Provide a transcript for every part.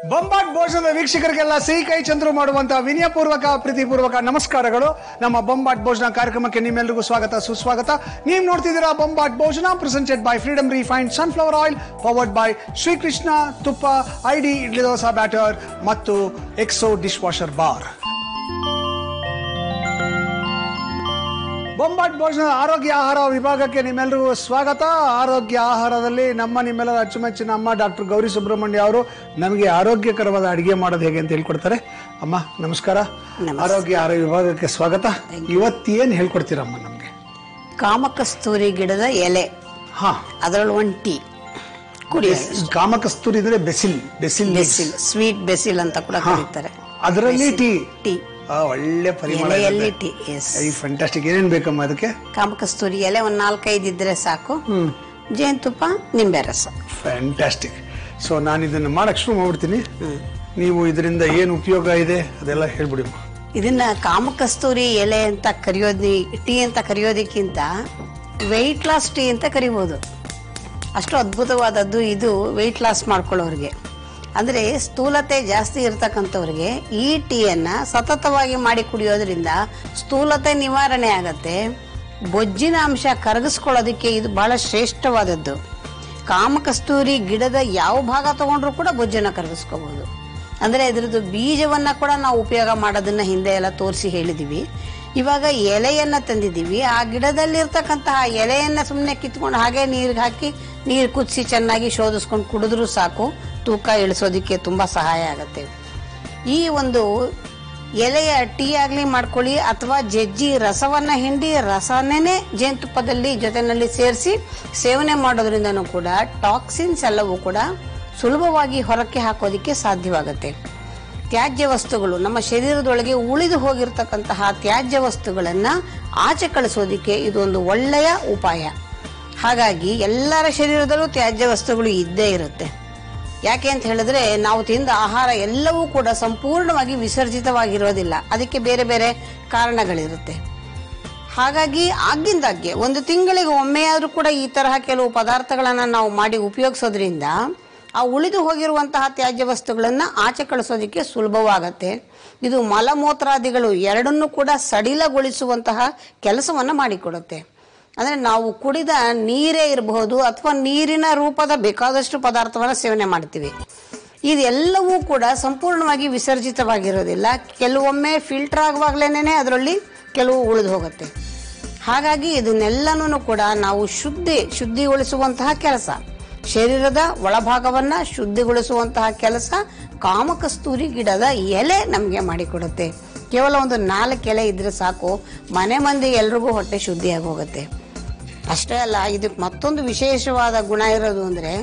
ಬೊಂಬಾಟ್ ಭೋಜನದ ವೀಕ್ಷಕರಿಗೆಲ್ಲ ಸಿಹಿ ಕೈ ಚಂದ್ರು ಮಾಡುವಂತಹ ವಿನಯಪೂರ್ವಕ ಪ್ರೀತಿಪೂರ್ವಕ ನಮಸ್ಕಾರಗಳು ನಮ್ಮ ಬೊಂಬಾಟ್ ಭೋಜನ ಕಾರ್ಯಕ್ರಮಕ್ಕೆ ನಿಮ್ಮೆಲ್ಲರಿಗೂ ಸ್ವಾಗತ ಸುಸ್ವಾಗತ ನೀವು ನೋಡ್ತಿದ್ದೀರಾ Bombat Bhojana presented by Freedom refined sunflower oil powered by Srikrishna ತುಪ್ಪ ಐಡಿ ಇಡ್ಲಿ ದೋಸಾ ಬ್ಯಾಟರ್ ಮತ್ತು Exo dish washer bar Bombat Bhojana ಆರೋಗ್ಯ ಆಹಾರ ವಿಭಾಗಕ್ಕೆ ನಿಮ್ಮೆಲ್ಲರಿಗೂ ಸ್ವಾಗತ ಆರೋಗ್ಯ ಆಹಾರದಲ್ಲಿ ನಮ್ಮ ನಿಮ್ಮೆಲ್ಲರ ಅಚ್ಚುಮೆಚ್ಚಿನ ಅಮ್ಮ ಡಾಕ್ಟರ್ ಗೌರಿ ಸುಬ್ರಹ್ಮಣ್ಯ ಅವರು ನಮಗೆ ಆರೋಗ್ಯಕರವಾದ ಅಡಿಗೆ ಮಾಡೋದು ಹೇಗೆ ಅಂತ ಹೇಳ್ಕೊಡ್ತಾರೆ ಅಮ್ಮ ನಮಸ್ಕಾರ ಆರೋಗ್ಯ ಆಹಾರ ವಿಭಾಗಕ್ಕೆ ಸ್ವಾಗತ ಇವತ್ತೇನು ಹೇಳ್ಕೊಡ್ತೀರಮ್ಮ ನಮಗೆ ಕಾಮಕಸ್ತೂರಿ ಗಿಡದ ಎಲೆ ಹಾ ಅದರಲ್ಲಿ ಒಂದು ಟೀ ಕುಡಿ ಕಾಮಕಸ್ತೂರಿ ಅಂದ್ರೆ basil basil basil sweet basil ಅಂತ ಕೂಡ ಕರೀತಾರೆ ಅದರಲ್ಲಿ ಟೀ ಟೀ ಆ, ಒಳ್ಳೆ ಪರಿಮಳ ಎಲೆಯಲ್ಲಿ ಟೀ ಎಸ್ ಫ್ಯಾಂಟಾಸ್ಟಿಕ್ ಏನೇನ್ ಬೇಕಮ್ಮ ಅದಕ್ಕೆ ಕಾಮಕಸ್ತೂರಿ ಎಲೆ ಒಂದ್ ನಾಲ್ಕೈದು ಇದ್ರೆ ಸಾಕು ಜೇನುತುಪ್ಪ ನಿಂಬೆ ರಸ ಫ್ಯಾಂಟಾಸ್ಟಿಕ್ ಸೊ ನಾನು ಇದನ್ನ ಮಾಡಕ್ ಶುರು ಮಾಡ್ಬಿಡ್ತೀನಿ ನೀವು ಇದರಿಂದ ಏನು ಉಪಯೋಗ ಇದೆ ಅದೆಲ್ಲ ಹೇಳ್ಬಿಡಿ ಇದನ್ನ ಕಾಮಕಸ್ತೂರಿ ಎಲೆ ಅಂತ ಕರೆಯೋದಿ ಟೀ ಅಂತ ಕರೆಯೋದಕ್ಕಿಂತ ವೆಯ್ಟ್ ಲಾಸ್ ಟೀ ಅಂತ ಕರಿಬೋದು ಅಷ್ಟು ಅದ್ಭುತವಾದದ್ದು ಇದು ವೆಯ್ಟ್ ಲಾಸ್ ಮಾಡ್ಕೊಳ್ಳೋರಿಗೆ ಅಂದರೆ ಸ್ಥೂಲತೆ ಜಾಸ್ತಿ ಇರ್ತಕ್ಕಂಥವ್ರಿಗೆ ಈ ಟೀಯನ್ನ ಸತತವಾಗಿ ಮಾಡಿ ಕುಡಿಯೋದ್ರಿಂದ ಸ್ಥೂಲತೆ ನಿವಾರಣೆ ಆಗತ್ತೆ ಬೊಜ್ಜಿನ ಅಂಶ ಕರಗಿಸ್ಕೊಳ್ಳೋದಕ್ಕೆ ಇದು ಬಹಳ ಶ್ರೇಷ್ಠವಾದದ್ದು ಕಾಮಕಸ್ತೂರಿ ಗಿಡದ ಯಾವ ಭಾಗ ತಗೊಂಡ್ರು ಕೂಡ ಬೊಜ್ಜನ್ನ ಕರಗಿಸ್ಕೋಬಹುದು ಅಂದ್ರೆ ಇದ್ರದ್ದು ಬೀಜವನ್ನ ಕೂಡ ನಾವು ಉಪಯೋಗ ಮಾಡೋದನ್ನ ಹಿಂದೆ ಎಲ್ಲ ತೋರಿಸಿ ಹೇಳಿದೀವಿ ಇವಾಗ ಎಲೆಯನ್ನ ತಂದಿದ್ದೀವಿ ಆ ಗಿಡದಲ್ಲಿರ್ತಕ್ಕಂತಹ ಎಲೆಯನ್ನ ಸುಮ್ಮನೆ ಕಿತ್ಕೊಂಡು ಹಾಗೆ ನೀರಿಗೆ ಹಾಕಿ ನೀರು ಕುದಿಸಿ ಚೆನ್ನಾಗಿ ಶೋಧಿಸ್ಕೊಂಡು ಕುಡಿದ್ರೂ ಸಾಕು ತೂಕ ಇಳಿಸೋದಕ್ಕೆ ತುಂಬಾ ಸಹಾಯ ಆಗುತ್ತೆ ಈ ಒಂದು ಎಲೆಯ ಟೀ ಆಗ್ಲಿ ಮಾಡ್ಕೊಳ್ಳಿ ಅಥವಾ ಜಜ್ಜಿ ರಸವನ್ನ ಹಿಂಡಿ ರಸನೇ ಜೇನುತುಪ್ಪದಲ್ಲಿ ಜೊತೆನಲ್ಲಿ ಸೇರಿಸಿ ಸೇವನೆ ಮಾಡೋದ್ರಿಂದನೂ ಕೂಡ ಟಾಕ್ಸಿನ್ಸ್ ಎಲ್ಲವೂ ಕೂಡ ಸುಲಭವಾಗಿ ಹೊರಕ್ಕೆ ಹಾಕೋದಿಕ್ಕೆ ಸಾಧ್ಯವಾಗುತ್ತೆ ತ್ಯಾಜ್ಯ ವಸ್ತುಗಳು ನಮ್ಮ ಶರೀರದೊಳಗೆ ಉಳಿದು ಹೋಗಿರ್ತಕ್ಕಂತಹ ತ್ಯಾಜ್ಯ ವಸ್ತುಗಳನ್ನ ಆಚೆ ಕಳಿಸೋದಿಕ್ಕೆ ಇದೊಂದು ಒಳ್ಳೆಯ ಉಪಾಯ ಹಾಗಾಗಿ ಎಲ್ಲರ ಶರೀರದಲ್ಲೂ ತ್ಯಾಜ್ಯ ವಸ್ತುಗಳು ಇದ್ದೇ ಇರುತ್ತೆ ಯಾಕೆ ಅಂತ ಹೇಳಿದ್ರೆ ನಾವು ತಿಂದ ಆಹಾರ ಎಲ್ಲವೂ ಕೂಡ ಸಂಪೂರ್ಣವಾಗಿ ವಿಸರ್ಜಿತವಾಗಿರೋದಿಲ್ಲ ಅದಕ್ಕೆ ಬೇರೆ ಬೇರೆ ಕಾರಣಗಳಿರುತ್ತೆ ಹಾಗಾಗಿ ಆಗಿಂದಾಗ್ಗೆ ಒಂದು ತಿಂಗಳಿಗೆ ಒಮ್ಮೆಯಾದ್ರೂ ಕೂಡ ಈ ತರಹ ಕೆಲವು ಪದಾರ್ಥಗಳನ್ನ ನಾವು ಮಾಡಿ ಉಪಯೋಗಿಸೋದ್ರಿಂದ ಆ ಉಳಿದು ಹೋಗಿರುವಂತಹ ತ್ಯಾಜ್ಯ ವಸ್ತುಗಳನ್ನ ಆಚೆ ಕಳಿಸೋದಕ್ಕೆ ಸುಲಭವಾಗತ್ತೆ ಇದು ಮಲಮೂತ್ರಾದಿಗಳು ಎರಡನ್ನೂ ಕೂಡ ಸಡಿಲಗೊಳಿಸುವಂತಹ ಕೆಲಸವನ್ನ ಮಾಡಿಕೊಡುತ್ತೆ ಅಂದ್ರೆ ನಾವು ಕುಡಿದ ನೀರೇ ಇರಬಹುದು ಅಥವಾ ನೀರಿನ ರೂಪದ ಬೇಕಾದಷ್ಟು ಪದಾರ್ಥವನ್ನ ಸೇವನೆ ಮಾಡ್ತೀವಿ ಇದೆಲ್ಲವೂ ಕೂಡ ಸಂಪೂರ್ಣವಾಗಿ ವಿಸರ್ಜಿತವಾಗಿರೋದಿಲ್ಲ ಕೆಲವೊಮ್ಮೆ ಫಿಲ್ಟರ್ ಆಗುವಾಗ್ಲೇನೆ ಅದರಲ್ಲಿ ಕೆಲವು ಉಳಿದು ಹೋಗುತ್ತೆ ಹಾಗಾಗಿ ಇದನ್ನೆಲ್ಲನೂ ಕೂಡ ನಾವು ಶುದ್ಧಿ ಶುದ್ಧಿಗೊಳಿಸುವಂತಹ ಕೆಲಸ ಶರೀರದ ಒಳಭಾಗವನ್ನ ಶುದ್ಧಿಗೊಳಿಸುವಂತಹ ಕೆಲಸ ಕಾಮಕಸ್ತೂರಿ ಗಿಡದ ಎಲೆ ನಮಗೆ ಮಾಡಿಕೊಡುತ್ತೆ ಕೇವಲ ಒಂದು ನಾಲ್ಕು ಎಲೆ ಇದ್ರೆ ಸಾಕು ಮನೆ ಮಂದಿ ಎಲ್ರಿಗೂ ಹೊಟ್ಟೆ ಶುದ್ಧಿಯಾಗಿ ಹೋಗುತ್ತೆ ಅಷ್ಟೇ ಅಲ್ಲ ಇದಕ್ಕೆ ಮತ್ತೊಂದು ವಿಶೇಷವಾದ ಗುಣ ಇರೋದು ಅಂದ್ರೆ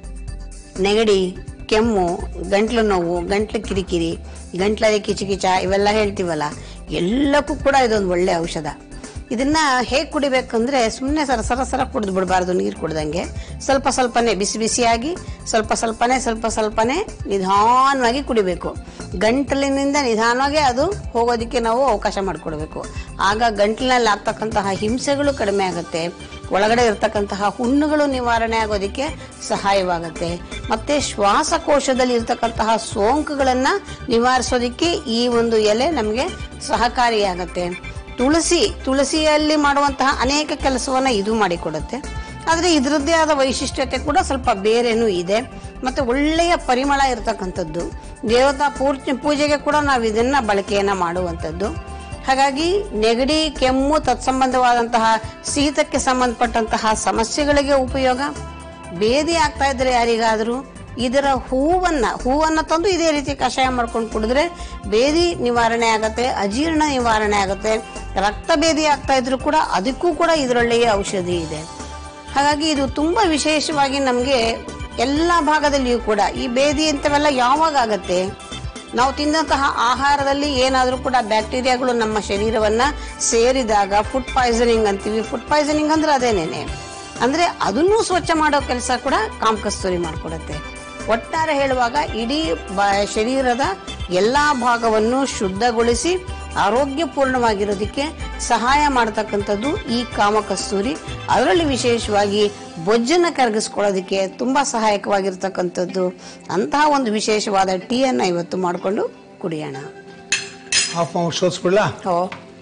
ನೆಗಡಿ ಕೆಮ್ಮು ಗಂಟ್ಲು ನೋವು ಗಂಟ್ಲು ಕಿರಿಕಿರಿ ಗಂಟ್ಲಲ್ಲಿ ಕಿಚಕಿಚ ಇವೆಲ್ಲ ಹೇಳ್ತೀವಲ್ಲ ಎಲ್ಲಕ್ಕೂ ಕೂಡ ಇದೊಂದು ಒಳ್ಳೆ ಔಷಧ ಇದನ್ನ ಹೇಗೆ ಕುಡಿಬೇಕಂದ್ರೆ ಸುಮ್ಮನೆ ಸರ ಸರ ಸರ ಕುಡಿದು ಬಿಡಬಾರ್ದು ನೀರು ಕುಡ್ದಂಗೆ ಸ್ವಲ್ಪ ಸ್ವಲ್ಪನೇ ಬಿಸಿ ಬಿಸಿಯಾಗಿ ಸ್ವಲ್ಪ ಸ್ವಲ್ಪನೇ ಸ್ವಲ್ಪ ಸ್ವಲ್ಪನೇ ನಿಧಾನವಾಗಿ ಕುಡಿಬೇಕು ಗಂಟಲಿನಿಂದ ನಿಧಾನವಾಗಿ ಅದು ಹೋಗೋದಕ್ಕೆ ನಾವು ಅವಕಾಶ ಮಾಡಿಕೊಡ್ಬೇಕು ಆಗ ಗಂಟಲಿನಲ್ಲಿ ಆಗ್ತಕ್ಕಂತಹ ಹಿಂಸೆಗಳು ಕಡಿಮೆ ಆಗುತ್ತೆ ಒಳಗಡೆ ಇರ್ತಕ್ಕಂತಹ ಹುಣ್ಣುಗಳು ನಿವಾರಣೆ ಆಗೋದಕ್ಕೆ ಸಹಾಯವಾಗುತ್ತೆ ಮತ್ತೆ ಶ್ವಾಸಕೋಶದಲ್ಲಿ ಇರ್ತಕ್ಕಂತಹ ಸೋಂಕುಗಳನ್ನ ನಿವಾರಿಸೋದಕ್ಕೆ ಈ ಒಂದು ಎಲೆ ನಮಗೆ ಸಹಕಾರಿಯಾಗತ್ತೆ ತುಳಸಿ ತುಳಸಿಯಲ್ಲಿ ಮಾಡುವಂತಹ ಅನೇಕ ಕೆಲಸವನ್ನ ಇದು ಮಾಡಿಕೊಡುತ್ತೆ ಆದ್ರೆ ಇದರದ್ದೇ ಆದ ವೈಶಿಷ್ಟ್ಯತೆ ಕೂಡ ಸ್ವಲ್ಪ ಬೇರೆನೂ ಇದೆ ಮತ್ತೆ ಒಳ್ಳೆಯ ಪರಿಮಳ ಇರತಕ್ಕಂಥದ್ದು ದೇವತಾ ಪೂರ್ತಿ ಪೂಜೆಗೆ ಕೂಡ ನಾವು ಇದನ್ನ ಬಳಕೆಯನ್ನ ಮಾಡುವಂಥದ್ದು ಹಾಗಾಗಿ ನೆಗಡಿ ಕೆಮ್ಮು ತತ್ಸಂಬಂಧವಾದಂತಹ ಶೀತಕ್ಕೆ ಸಂಬಂಧಪಟ್ಟಂತಹ ಸಮಸ್ಯೆಗಳಿಗೆ ಉಪಯೋಗ ಬೇದಿ ಆಗ್ತಾ ಇದ್ರೆ ಯಾರಿಗಾದ್ರೂ ಇದರ ಹೂವನ್ನ ಹೂವನ್ನ ತಂದು ಇದೇ ರೀತಿ ಕಷಾಯ ಮಾಡ್ಕೊಂಡು ಕುಡಿದ್ರೆ ಬೇದಿ ನಿವಾರಣೆ ಆಗತ್ತೆ ಅಜೀರ್ಣ ನಿವಾರಣೆ ಆಗತ್ತೆ ರಕ್ತ ಬೇದಿ ಆಗ್ತಾ ಇದ್ರು ಕೂಡ ಅದಕ್ಕೂ ಕೂಡ ಇದರೊಳ್ಳೆಯ ಔಷಧಿ ಇದೆ ಹಾಗಾಗಿ ಇದು ತುಂಬಾ ವಿಶೇಷವಾಗಿ ನಮಗೆ ಎಲ್ಲ ಭಾಗದಲ್ಲಿಯೂ ಕೂಡ ಈ ಬೇದಿ ಅಂತವೆಲ್ಲ ಯಾವಾಗ ಆಗತ್ತೆ ನಾವು ತಿಂದಂತಹ ಆಹಾರದಲ್ಲಿ ಏನಾದರೂ ಕೂಡ ಬ್ಯಾಕ್ಟೀರಿಯಾಗಳು ನಮ್ಮ ಶರೀರವನ್ನ ಸೇರಿದಾಗ ಫುಡ್ ಪಾಯ್ಸನಿಂಗ್ ಅಂತೀವಿ ಫುಡ್ ಪಾಯ್ಸನಿಂಗ್ ಅಂದ್ರೆ ಅದೇನೇನೆ ಅಂದ್ರೆ ಅದನ್ನೂ ಸ್ವಚ್ಛ ಮಾಡೋ ಕೆಲಸ ಕೂಡ ಕಾಮಕಸ್ತೂರಿ ಮಾಡಿಕೊಡುತ್ತೆ ಒಟ್ಟಾರೆ ಹೇಳುವಾಗ ಇಡೀ ಬ- ಶರೀರದ ಎಲ್ಲಾ ಭಾಗವನ್ನು ಶುದ್ಧಗೊಳಿಸಿ ಆರೋಗ್ಯಪೂರ್ಣವಾಗಿರೋದಕ್ಕೆ ಸಹಾಯ ಮಾಡತಕ್ಕಂಥದ್ದು ಈ ಕಾಮಕಸ್ತೂರಿ ಅದರಲ್ಲಿ ವಿಶೇಷವಾಗಿ ಬೊಜ್ಜನ್ನ ಕರಗಿಸ್ಕೊಳ್ಳೋದಕ್ಕೆ ತುಂಬಾ ಸಹಾಯಕವಾಗಿರ್ತಕ್ಕಂಥದ್ದು ಅಂತಹ ಒಂದು ವಿಶೇಷವಾದ ಟೀಯನ್ನು ಇವತ್ತು ಮಾಡಿಕೊಂಡು ಕುಡಿಯೋಣ ಹಾಫ್ ಮಾಡಿ ಶೋಧಿಸ್ಬಿಡ್ಲಾ ಓ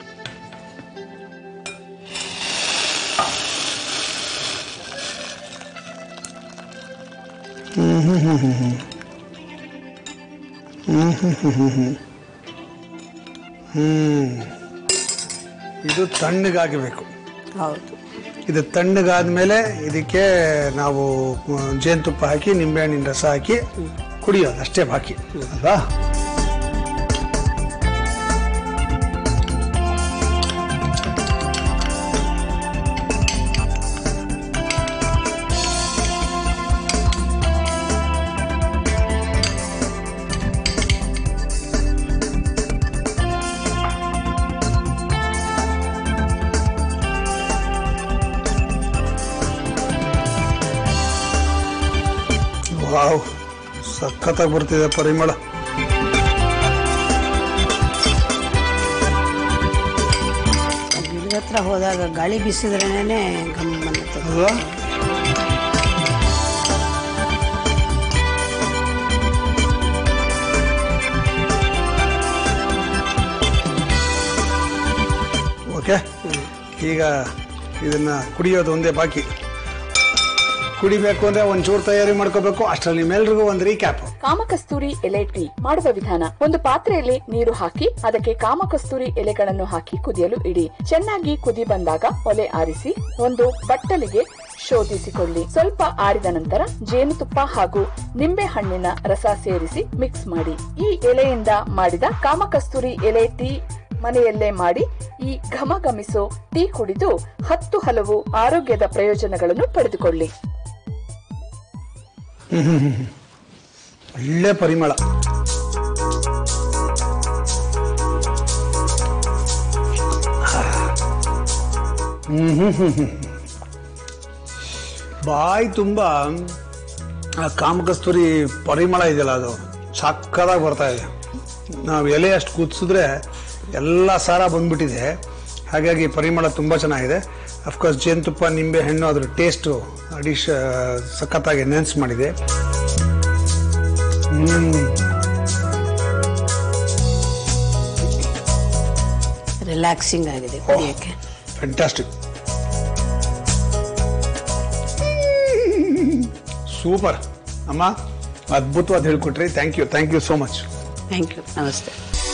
ಹ್ಮ್ ಇದು ತಣ್ಣಗಾಗಬೇಕು ಹೌದು ಇದು ತಣ್ಣಗಾದ್ಮೇಲೆ ಇದಕ್ಕೆ ನಾವು ಆ, ಜೇನುತುಪ್ಪ ಹಾಕಿ ನಿಂಬೆಹಣ್ಣಿನ ರಸ ಹಾಕಿ ಕುಡಿಯೋದು ಅಷ್ಟೇ ಬಾಕಿ ಅಲ್ವಾ ವಾವ್ ಸಖತ್ತಾಗಿ ಬರ್ತಿದೆ ಪರಿಮಳ ಗಿಡದ ಹತ್ರ ಹೋದಾಗ ಗಾಳಿ ಬೀಸಿದ್ರೇನೆ ಗಮ್ ಅನ್ನುತ್ತೆ ಅಲ್ವಾ ಓಕೆ ಈಗ ಇದನ್ನ ಕುಡಿಯೋದು ಒಂದೇ ಬಾಕಿ ಕುಡಿಬೇಕು ಅಂದ್ರೆ ಒಂಚೂರು ತಯಾರಿ ಮಾಡ್ಕೋಬೇಕು ಅಷ್ಟರಲ್ಲಿ ನಿಮ್ಮೆಲ್ರಿಗೂ ಒಂದು ರೀಕ್ಯಾಪ್ ಕಾಮಕಸ್ತೂರಿ ಎಲೆ ಟೀ ಮಾಡುವ ವಿಧಾನ ಒಂದು ಪಾತ್ರೆಯಲ್ಲಿ ನೀರು ಹಾಕಿ ಅದಕ್ಕೆ ಕಾಮಕಸ್ತೂರಿ ಎಲೆಗಳನ್ನು ಹಾಕಿ ಕುದಿಯಲು ಇಡಿ ಚೆನ್ನಾಗಿ ಕುದಿ ಬಂದಾಗ ಒಲೆ ಆರಿಸಿ ಒಂದು ಬಟ್ಟಲಿಗೆ ಶೋಧಿಸಿಕೊಳ್ಳಿ ಸ್ವಲ್ಪ ಆರಿದ ನಂತರ ಜೇನುತುಪ್ಪ ಹಾಗೂ ನಿಂಬೆ ಹಣ್ಣಿನ ರಸ ಸೇರಿಸಿ ಮಿಕ್ಸ್ ಮಾಡಿ ಈ ಎಲೆಯಿಂದ ಮಾಡಿದ ಕಾಮಕಸ್ತೂರಿ ಎಲೆ ಟೀ ಮನೆಯಲ್ಲೇ ಮಾಡಿ ಈ ಘಮಘಮಿಸೋ ಟೀ ಕುಡಿದು ಹತ್ತು ಹಲವು ಆರೋಗ್ಯದ ಪ್ರಯೋಜನಗಳನ್ನು ಪಡೆದುಕೊಳ್ಳಿ ಒಳ್ಳೆ ಪರಿಮಳ ಹ್ಮ್ ಹ್ಮ್ ಹ್ಮ್ ಹ್ಮ್. ಬಾಯಿ ತುಂಬ ಆ ಕಾಮಕಸ್ತೂರಿ ಪರಿಮಳ ಇದೆಯಲ್ಲ ಅದು ಸಕ್ಕದಾಗಿ ಬರ್ತಾ ಇದೆ ನಾವು ಎಲೆ ಅಷ್ಟು ಕುದಿಸಿದ್ರೆ ಎಲ್ಲ ಸಾರ ಬಂದ್ಬಿಟ್ಟಿದೆ ಹಾಗಾಗಿ ಪರಿಮಳ ತುಂಬ ಚೆನ್ನಾಗಿದೆ ಅಫ್ಕೋರ್ಸ್ ಜೇನುತುಪ್ಪ ನಿಂಬೆ ಹಣ್ಣು ಅದ್ರ ಟೇಸ್ಟು ಅಡಿಷ್ ಸಖತ್ತಾಗಿ ಎನ್ಹಾನ್ಸ್ ಮಾಡಿದೆ ರಿಲ್ಯಾಕ್ಸಿಂಗ್ ಆಗಿದೆ ಕುಡಿಯೋಕ್ಕೆ ಫ್ಯಾಂಟಾಸ್ಟಿಕ್ ಸೂಪರ್ ಅಮ್ಮ ಅದ್ಭುತವಾದ ಹೇಳ್ಕೊಟ್ರಿ thank you thank you so much thank you ನಮಸ್ತೆ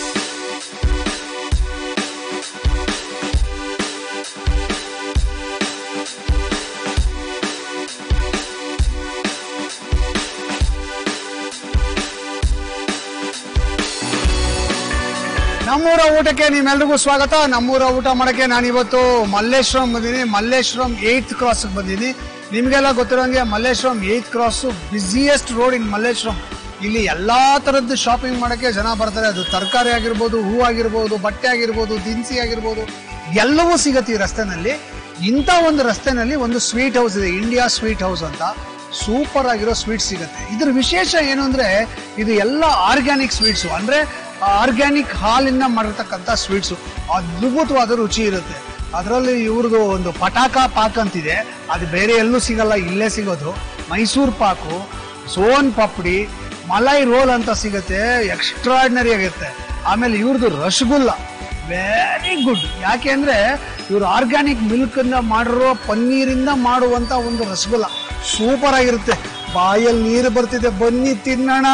ನಮ್ಮೂರ ಊಟಕ್ಕೆ ನಿಮ್ಮೆಲ್ರಿಗೂ ಸ್ವಾಗತ ನಮ್ಮೂರ ಊಟ ಮಾಡಕ್ಕೆ ನಾನು ಇವತ್ತು ಮಲ್ಲೇಶ್ವರಂ ಬಂದೀನಿ ಮಲ್ಲೇಶ್ವರಂ ಏಯ್ತ್ ಕ್ರಾಸ್ ಬಂದೀನಿ ನಿಮಗೆಲ್ಲ ಗೊತ್ತಿರೋಂಗೆ Malleshwaram eighth cross busiest road in Malleshwaram ಇಲ್ಲಿ ಎಲ್ಲಾ ತರದ್ದು ಶಾಪಿಂಗ್ ಮಾಡಕ್ಕೆ ಜನ ಬರ್ತಾರೆ ಅದು ತರಕಾರಿ ಆಗಿರ್ಬೋದು ಹೂ ಆಗಿರ್ಬೋದು ಬಟ್ಟೆ ಆಗಿರ್ಬೋದು ದಿನಸಿ ಆಗಿರ್ಬೋದು ಎಲ್ಲವೂ ಸಿಗತ್ತೆ ಈ ರಸ್ತೆನಲ್ಲಿ ಇಂಥ ಒಂದು ರಸ್ತೆನಲ್ಲಿ ಒಂದು ಸ್ವೀಟ್ ಹೌಸ್ ಇದೆ ಇಂಡಿಯಾ ಸ್ವೀಟ್ ಹೌಸ್ ಅಂತ ಸೂಪರ್ ಆಗಿರೋ ಸ್ವೀಟ್ ಸಿಗುತ್ತೆ ಇದ್ರ ವಿಶೇಷ ಏನು ಅಂದ್ರೆ ಇದು ಎಲ್ಲ ಆರ್ಗ್ಯಾನಿಕ್ ಸ್ವೀಟ್ಸು ಅಂದ್ರೆ ಆರ್ಗ್ಯಾನಿಕ್ ಹಾಲಿಂದ ಮಾಡಿರ್ತಕ್ಕಂಥ ಸ್ವೀಟ್ಸು ಅದ್ಭುತವಾದ ರುಚಿ ಇರುತ್ತೆ ಅದರಲ್ಲಿ ಇವ್ರದ್ದು ಒಂದು ಪಟಾಕ ಪಾಕ್ ಅಂತಿದೆ ಅದು ಬೇರೆ ಎಲ್ಲೂ ಸಿಗಲ್ಲ ಇಲ್ಲೇ ಸಿಗೋದು ಮೈಸೂರು ಪಾಕು ಸೋನ್ ಪಾಪಡಿ ಮಲೈ ರೋಲ್ ಅಂತ ಸಿಗುತ್ತೆ ಎಕ್ಸ್ಟ್ರಾರ್ಡಿನರಿ ಆಗಿರುತ್ತೆ ಆಮೇಲೆ ಇವ್ರದ್ದು ರಸಗುಲ್ಲ ವೆರಿ ಗುಡ್ ಯಾಕೆ ಅಂದ್ರೆ ಇವರು ಆರ್ಗ್ಯಾನಿಕ್ ಮಿಲ್ಕ್ ಇಂದ ಮಾಡಿರೋ ಪನ್ನೀರಿಂದ ಮಾಡುವಂತ ಒಂದು ರಸಗುಲ್ಲ ಸೂಪರ್ ಆಗಿರುತ್ತೆ ಬಾಯಲ್ಲಿ ನೀರು ಬರ್ತಿದೆ ಬನ್ನಿ ತಿನ್ನೋಣ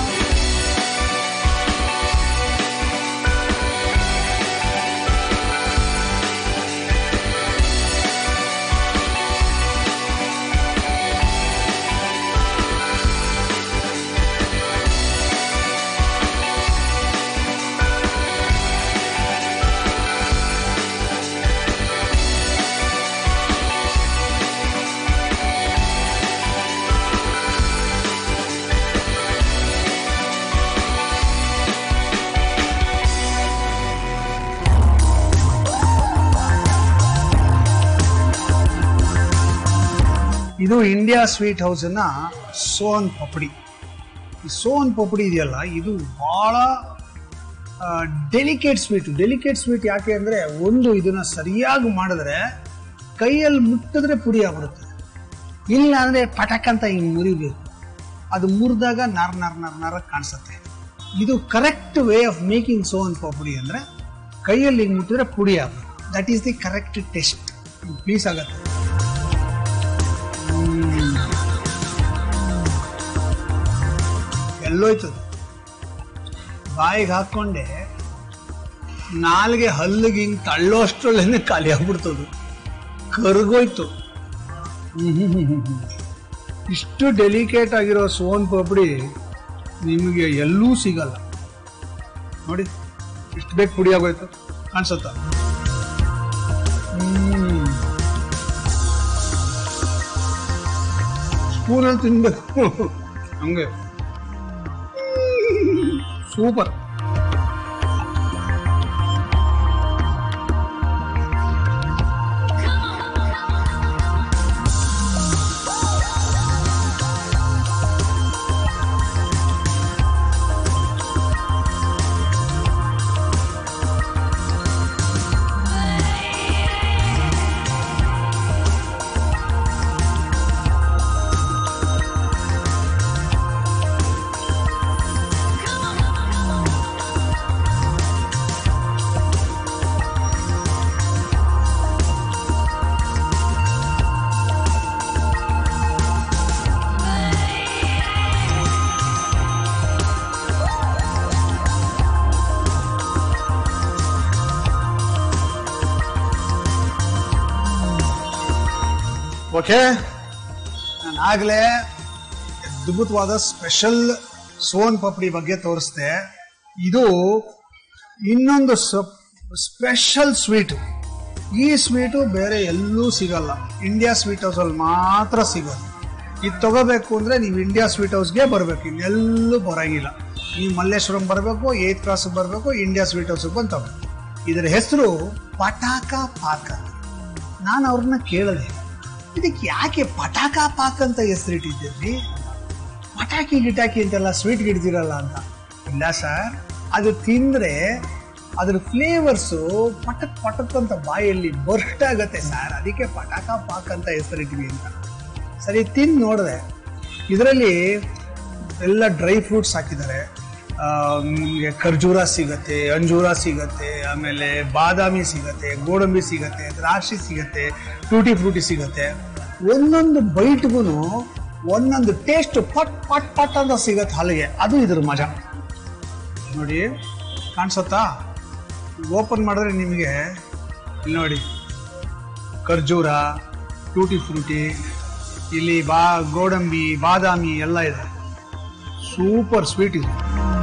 ಇದು ಇಂಡಿಯಾ ಸ್ವೀಟ್ ಹೌಸ್ನ ಸೋನ್ ಪಪಡಿ ಈ ಸೋನ್ ಪಪಡಿ ಇದೆಯಲ್ಲ ಇದು ಬಹಳ ಡೆಲಿಕೇಟ್ ಸ್ವೀಟ್ ಡೆಲಿಕೇಟ್ ಸ್ವೀಟ್ ಯಾಕೆ ಅಂದ್ರೆ ಒಂದು ಇದನ್ನ ಸರಿಯಾಗಿ ಮಾಡಿದ್ರೆ ಕೈಯಲ್ಲಿ ಮುಟ್ಟಿದ್ರೆ ಪುಡಿ ಆಗ್ಬಿಡುತ್ತೆ ಇಲ್ಲ ಅಂದ್ರೆ ಪಟಕ್ ಅಂತ ಹಿಂಗ್ ಮುರಿಬೇಕು ಅದು ಮುರಿದಾಗ ನರ್ ನರ್ ನರ್ ನರ ಕಾಣಿಸುತ್ತೆ ಇದು correct way of making soan papdi ಅಂದ್ರೆ ಕೈಯಲ್ಲಿ ಹಿಂಗ್ ಮುಟ್ಟಿದ್ರೆ ಪುಡಿ ಆಗ್ಬೇಕು that is the correct test piece ಆಗತ್ತೆ ಹ್ಮ್. ಎಲ್ಲೋಯ್ತು ಅದು? ಬಾಯಿಗೆ ಹಾಕೊಂಡೆ ನಾಲ್ಗೆ ಹಲ್ಲಿಗೆ ಹಿಂಗ್ ತಳ್ಳೋ ಅಷ್ಟರಲ್ಲೇನೆ ಖಾಲಿ ಆಗ್ಬಿಡ್ತದು ಕರ್ಗೋಯ್ತು ಹ್ಮ್ ಹ್ಮ್ ಹ್ಮ್ ಹ್ಮ್ ಹ್ಮ್. ಇಷ್ಟು ಡೆಲಿಕೇಟ್ ಆಗಿರೋ ಸೋನ್ ಪಾಪಡಿ ನಿಮಗೆ ಎಲ್ಲೂ ಸಿಗಲ್ಲ ನೋಡಿ ಇಷ್ಟು ಬೇಗ ಪುಡಿ ಆಗೋಯ್ತು ಕಾಣಿಸುತ್ತ ಸ್ಪೂನಲ್ಲಿ ತಿನ್ಬೇಕು ಹಂಗೆ ಸೂಪರ್ ಓಕೆ ನಾನು ಆಗಲೇ ಅದ್ಭುತವಾದ ಸ್ಪೆಷಲ್ ಸೋನ್ ಪಪಡಿ ಬಗ್ಗೆ ತೋರಿಸ್ದೆ ಇದು ಇನ್ನೊಂದು ಸ್ಪೆಷಲ್ ಸ್ವೀಟು ಈ ಸ್ವೀಟು ಬೇರೆ ಎಲ್ಲೂ ಸಿಗಲ್ಲ ಇಂಡಿಯಾ ಸ್ವೀಟ್ ಹೌಸಲ್ಲಿ ಮಾತ್ರ ಸಿಗೋದು ಇದು ತಗೋಬೇಕು ಅಂದರೆ ನೀವು ಇಂಡಿಯಾ ಸ್ವೀಟ್ ಹೌಸ್ಗೆ ಬರಬೇಕು ಇನ್ನೆಲ್ಲೂ ಬರೋಂಗಿಲ್ಲ ನೀವು ಮಲ್ಲೇಶ್ವರಂ ಬರಬೇಕು ಏತ್ ಕ್ರಾಸಿಗೆ ಬರಬೇಕು ಇಂಡಿಯಾ ಸ್ವೀಟ್ ಹೌಸ್ಗೆ ಬಂದು ತಗೋಬೇಕು ಇದರ ಹೆಸರು ಪಟಾಕ ಪಾಕ ನಾನು ಅವ್ರನ್ನ ಕೇಳಿದೆ ಇದಕ್ಕೆ ಯಾಕೆ ಪಟಾಕ ಪಾಕ್ ಅಂತ ಹೆಸರಿಟ್ಟಿದ್ದೀರಿ ಪಟಾಕಿ ಗಿಟಾಕಿ ಅಂತೆಲ್ಲ ಸ್ವೀಟ್ ಗಿಡ್ದಿರಲ್ಲ ಅಂತ ಇಲ್ಲ ಸರ್ ಅದು ತಿಂದ್ರೆ ಅದ್ರ ಫ್ಲೇವರ್ಸು ಪಟಕ್ ಪಟಕ್ ಅಂತ ಬಾಯಲ್ಲಿ ಬರ್ಸ್ಟ್ ಆಗತ್ತೆ ಸರ್ ಅದಕ್ಕೆ ಪಟಾಕ ಪಾಕ್ ಅಂತ ಹೆಸರಿಟ್ಟಿವಿ ಅಂತ ಸರಿ ತಿಂದು ನೋಡಿದೆ ಇದರಲ್ಲಿ ಎಲ್ಲ ಡ್ರೈ ಫ್ರೂಟ್ಸ್ ಹಾಕಿದ್ದಾರೆ ಆ, ನಿಮ್ಗೆ ಖರ್ಜೂರ ಸಿಗತ್ತೆ ಅಂಜೂರ ಸಿಗತ್ತೆ ಆಮೇಲೆ ಬಾದಾಮಿ ಸಿಗತ್ತೆ ಗೋಡಂಬಿ ಸಿಗತ್ತೆ ದ್ರಾಕ್ಷಿ ಸಿಗತ್ತೆ ಟೂಟಿ ಫ್ರೂಟಿ ಸಿಗತ್ತೆ ಒಂದೊಂದು ಬೈಟ್ಗೂ ಒಂದೊಂದು ಟೇಸ್ಟ್ ಪಟ್ ಪಟ್ ಪಟ್ ಅಂತ ಸಿಗತ್ತೆ ಹಾಲಿಗೆ ಅದು ಇದ್ರ ಮಜಾ ನೋಡಿ ಕಾಣಿಸುತ್ತಾ ಓಪನ್ ಮಾಡಿದ್ರೆ ನಿಮಗೆ ಇಲ್ಲಿ ನೋಡಿ ಖರ್ಜೂರ ಟೂಟಿ ಫ್ರೂಟಿ ಇಲ್ಲಿ ಬಾ ಗೋಡಂಬಿ ಬಾದಾಮಿ ಎಲ್ಲ ಇದೆ ಸೂಪರ್ ಸ್ವೀಟ್ ಇದು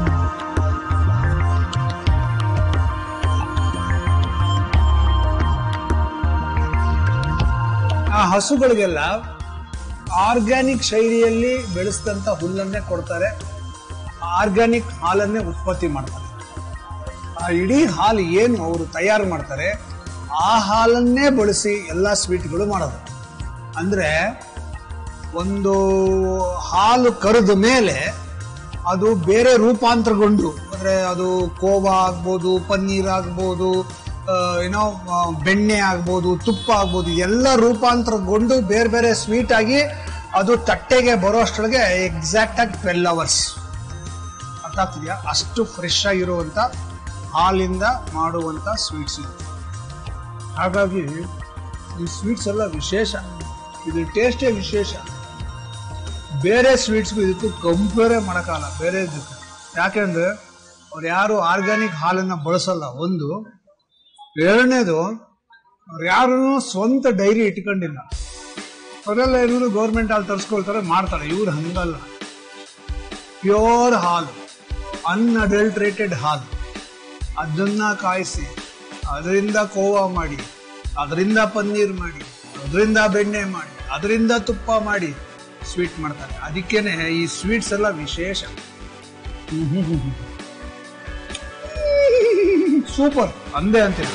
ಆ ಹಸುಗಳಿಗೆಲ್ಲ ಆರ್ಗ್ಯಾನಿಕ್ ಶೈಲಿಯಲ್ಲಿ ಬೆಳೆಸಿದಂಥ ಹುಲ್ಲನ್ನೇ ಕೊಡ್ತಾರೆ ಆರ್ಗ್ಯಾನಿಕ್ ಹಾಲನ್ನೇ ಉತ್ಪತ್ತಿ ಮಾಡ್ತಾರೆ ಆ ಇಡೀ ಹಾಲು ಏನು ಅವರು ತಯಾರು ಮಾಡ್ತಾರೆ ಆ ಹಾಲನ್ನೇ ಬಳಸಿ ಎಲ್ಲ ಸ್ವೀಟ್ಗಳು ಮಾಡೋದು ಅಂದ್ರೆ ಒಂದು ಹಾಲು ಕರೆದ ಮೇಲೆ ಅದು ಬೇರೆ ರೂಪಾಂತರಗೊಂಡು ಅಂದ್ರೆ ಅದು ಕೋವಾ ಆಗ್ಬೋದು ಪನ್ನೀರ್ ಆಗ್ಬೋದು ಆ, ಏನೋ ಆ, ಬೆಣ್ಣೆ ಆಗ್ಬೋದು ತುಪ್ಪ ಆಗ್ಬೋದು ಎಲ್ಲ ರೂಪಾಂತರಗೊಂಡು ಬೇರೆ ಬೇರೆ ಸ್ವೀಟ್ ಆಗಿ ಅದು ತಟ್ಟೆಗೆ ಬರೋ ಅಷ್ಟೊಳಗೆ ಎಕ್ಸಾಕ್ಟ್ ಆಗಿ ಟ್ವೆಲ್ ಅವರ್ಸ್ ಅರ್ಥ ಆಗ್ತಿದ್ಯಾ ಅಷ್ಟು ಫ್ರೆಶ್ ಆಗಿರುವಂತ ಹಾಲಿಂದ ಮಾಡುವಂತ ಸ್ವೀಟ್ಸ್ ಇದು ಹಾಗಾಗಿ ಈ ಸ್ವೀಟ್ಸ್ ಎಲ್ಲ ವಿಶೇಷ ಇದು ಟೇಸ್ಟೇ ವಿಶೇಷ ಬೇರೆ ಸ್ವೀಟ್ಸ್ಗೂ ಇದಕ್ಕೂ ಕಂಪೇರೇ ಮಾಡೋಕ್ಕಾಗಲ್ಲ ಬೇರೆ ಇದಕ್ಕೆ ಯಾಕೆಂದ್ರೆ ಅವ್ರು ಯಾರು ಆರ್ಗ್ಯಾನಿಕ್ ಹಾಲನ್ನ ಬಳಸಲ್ಲ ಒಂದು ಎರಡನೇದು ಅವ್ರು ಯಾರು ಸ್ವಂತ ಡೈರಿ ಇಟ್ಕೊಂಡಿಲ್ಲ ಅವರೆಲ್ಲ ಇರೋದು ಗೌರ್ಮೆಂಟ್ ಹಾಲು ತರಿಸ್ಕೊಳ್ತಾರೆ ಮಾಡ್ತಾರೆ ಇವ್ರು ಹಂಗಲ್ಲ ಪ್ಯೂರ್ ಹಾಲು ಅನ್ಅಡಲ್ಟ್ರೇಟೆಡ್ ಹಾಲು ಅದನ್ನ ಕಾಯಿಸಿ ಅದರಿಂದ ಕೋವಾ ಮಾಡಿ ಅದರಿಂದ ಪನ್ನೀರ್ ಮಾಡಿ ಅದರಿಂದ ಬೆಣ್ಣೆ ಮಾಡಿ ಅದರಿಂದ ತುಪ್ಪ ಮಾಡಿ ಸ್ವೀಟ್ ಮಾಡ್ತಾರೆ ಅದಕ್ಕೇನೆ ಈ ಸ್ವೀಟ್ಸ್ ಎಲ್ಲ ವಿಶೇಷ ಸೂಪರ್ ಅಂದೇ ಅಂತೀನಿ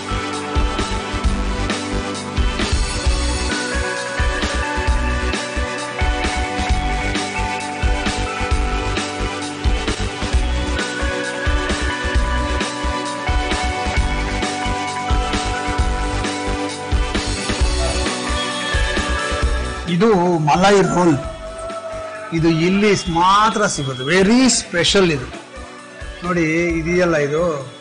ಇದು ಮಲೈ ರೋಲ್ ಇದು ಇಲ್ಲಿ ಮಾತ್ರ ಸಿಗೋದು ವೆರಿ ಸ್ಪೆಷಲ್ ಇದು ನೋಡಿ ಇದೆಯಲ್ಲ ಇದು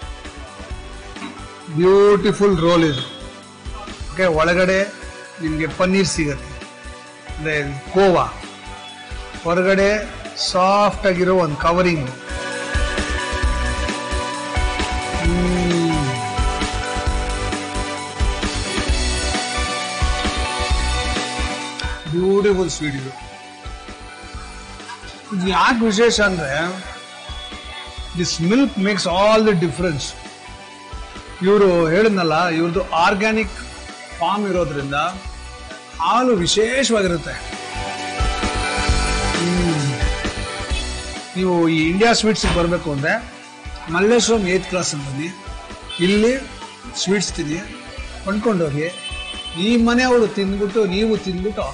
ಬ್ಯೂಟಿಫುಲ್ ರೋಲ್ ಇದು ಓಕೆ ಒಳಗಡೆ ನಿಮಗೆ ಪನ್ನೀರ್ ಸಿಗುತ್ತೆ ಅಂದರೆ ಕೋವಾ ಹೊರಗಡೆ ಸಾಫ್ಟ್ ಆಗಿರೋ ಒಂದು ಕವರಿಂಗ್ ಬ್ಯೂಟಿಫುಲ್ ಸ್ವೀಟ್ ಇದು ಇದು ಯಾಕೆ ವಿಶೇಷ ಅಂದ್ರೆ this milk makes all the difference ಇವರು ಹೇಳಿದ್ನಲ್ಲ ಇವ್ರದ್ದು ಆರ್ಗ್ಯಾನಿಕ್ ಫಾರ್ಮ್ ಇರೋದ್ರಿಂದ ಹಾಲು ವಿಶೇಷವಾಗಿರುತ್ತೆ ಹ್ಮ್. ನೀವು ಈ ಇಂಡಿಯಾ ಸ್ವೀಟ್ಸ್ ಬರಬೇಕು ಅಂದ್ರೆ ಮಲ್ಲೇಶ್ವರಂ ಏತ್ ಕ್ಲಾಸ್ ಬನ್ನಿ ಇಲ್ಲಿ ಸ್ವೀಟ್ಸ್ ತಿನ್ನಿ ಕೊಂಡ್ಕೊಂಡೋಗಿ ಈ ಮನೆಯವರು ತಿಂದ್ಬಿಟ್ಟು ನೀವು ತಿಂದ್ಬಿಟ್ಟು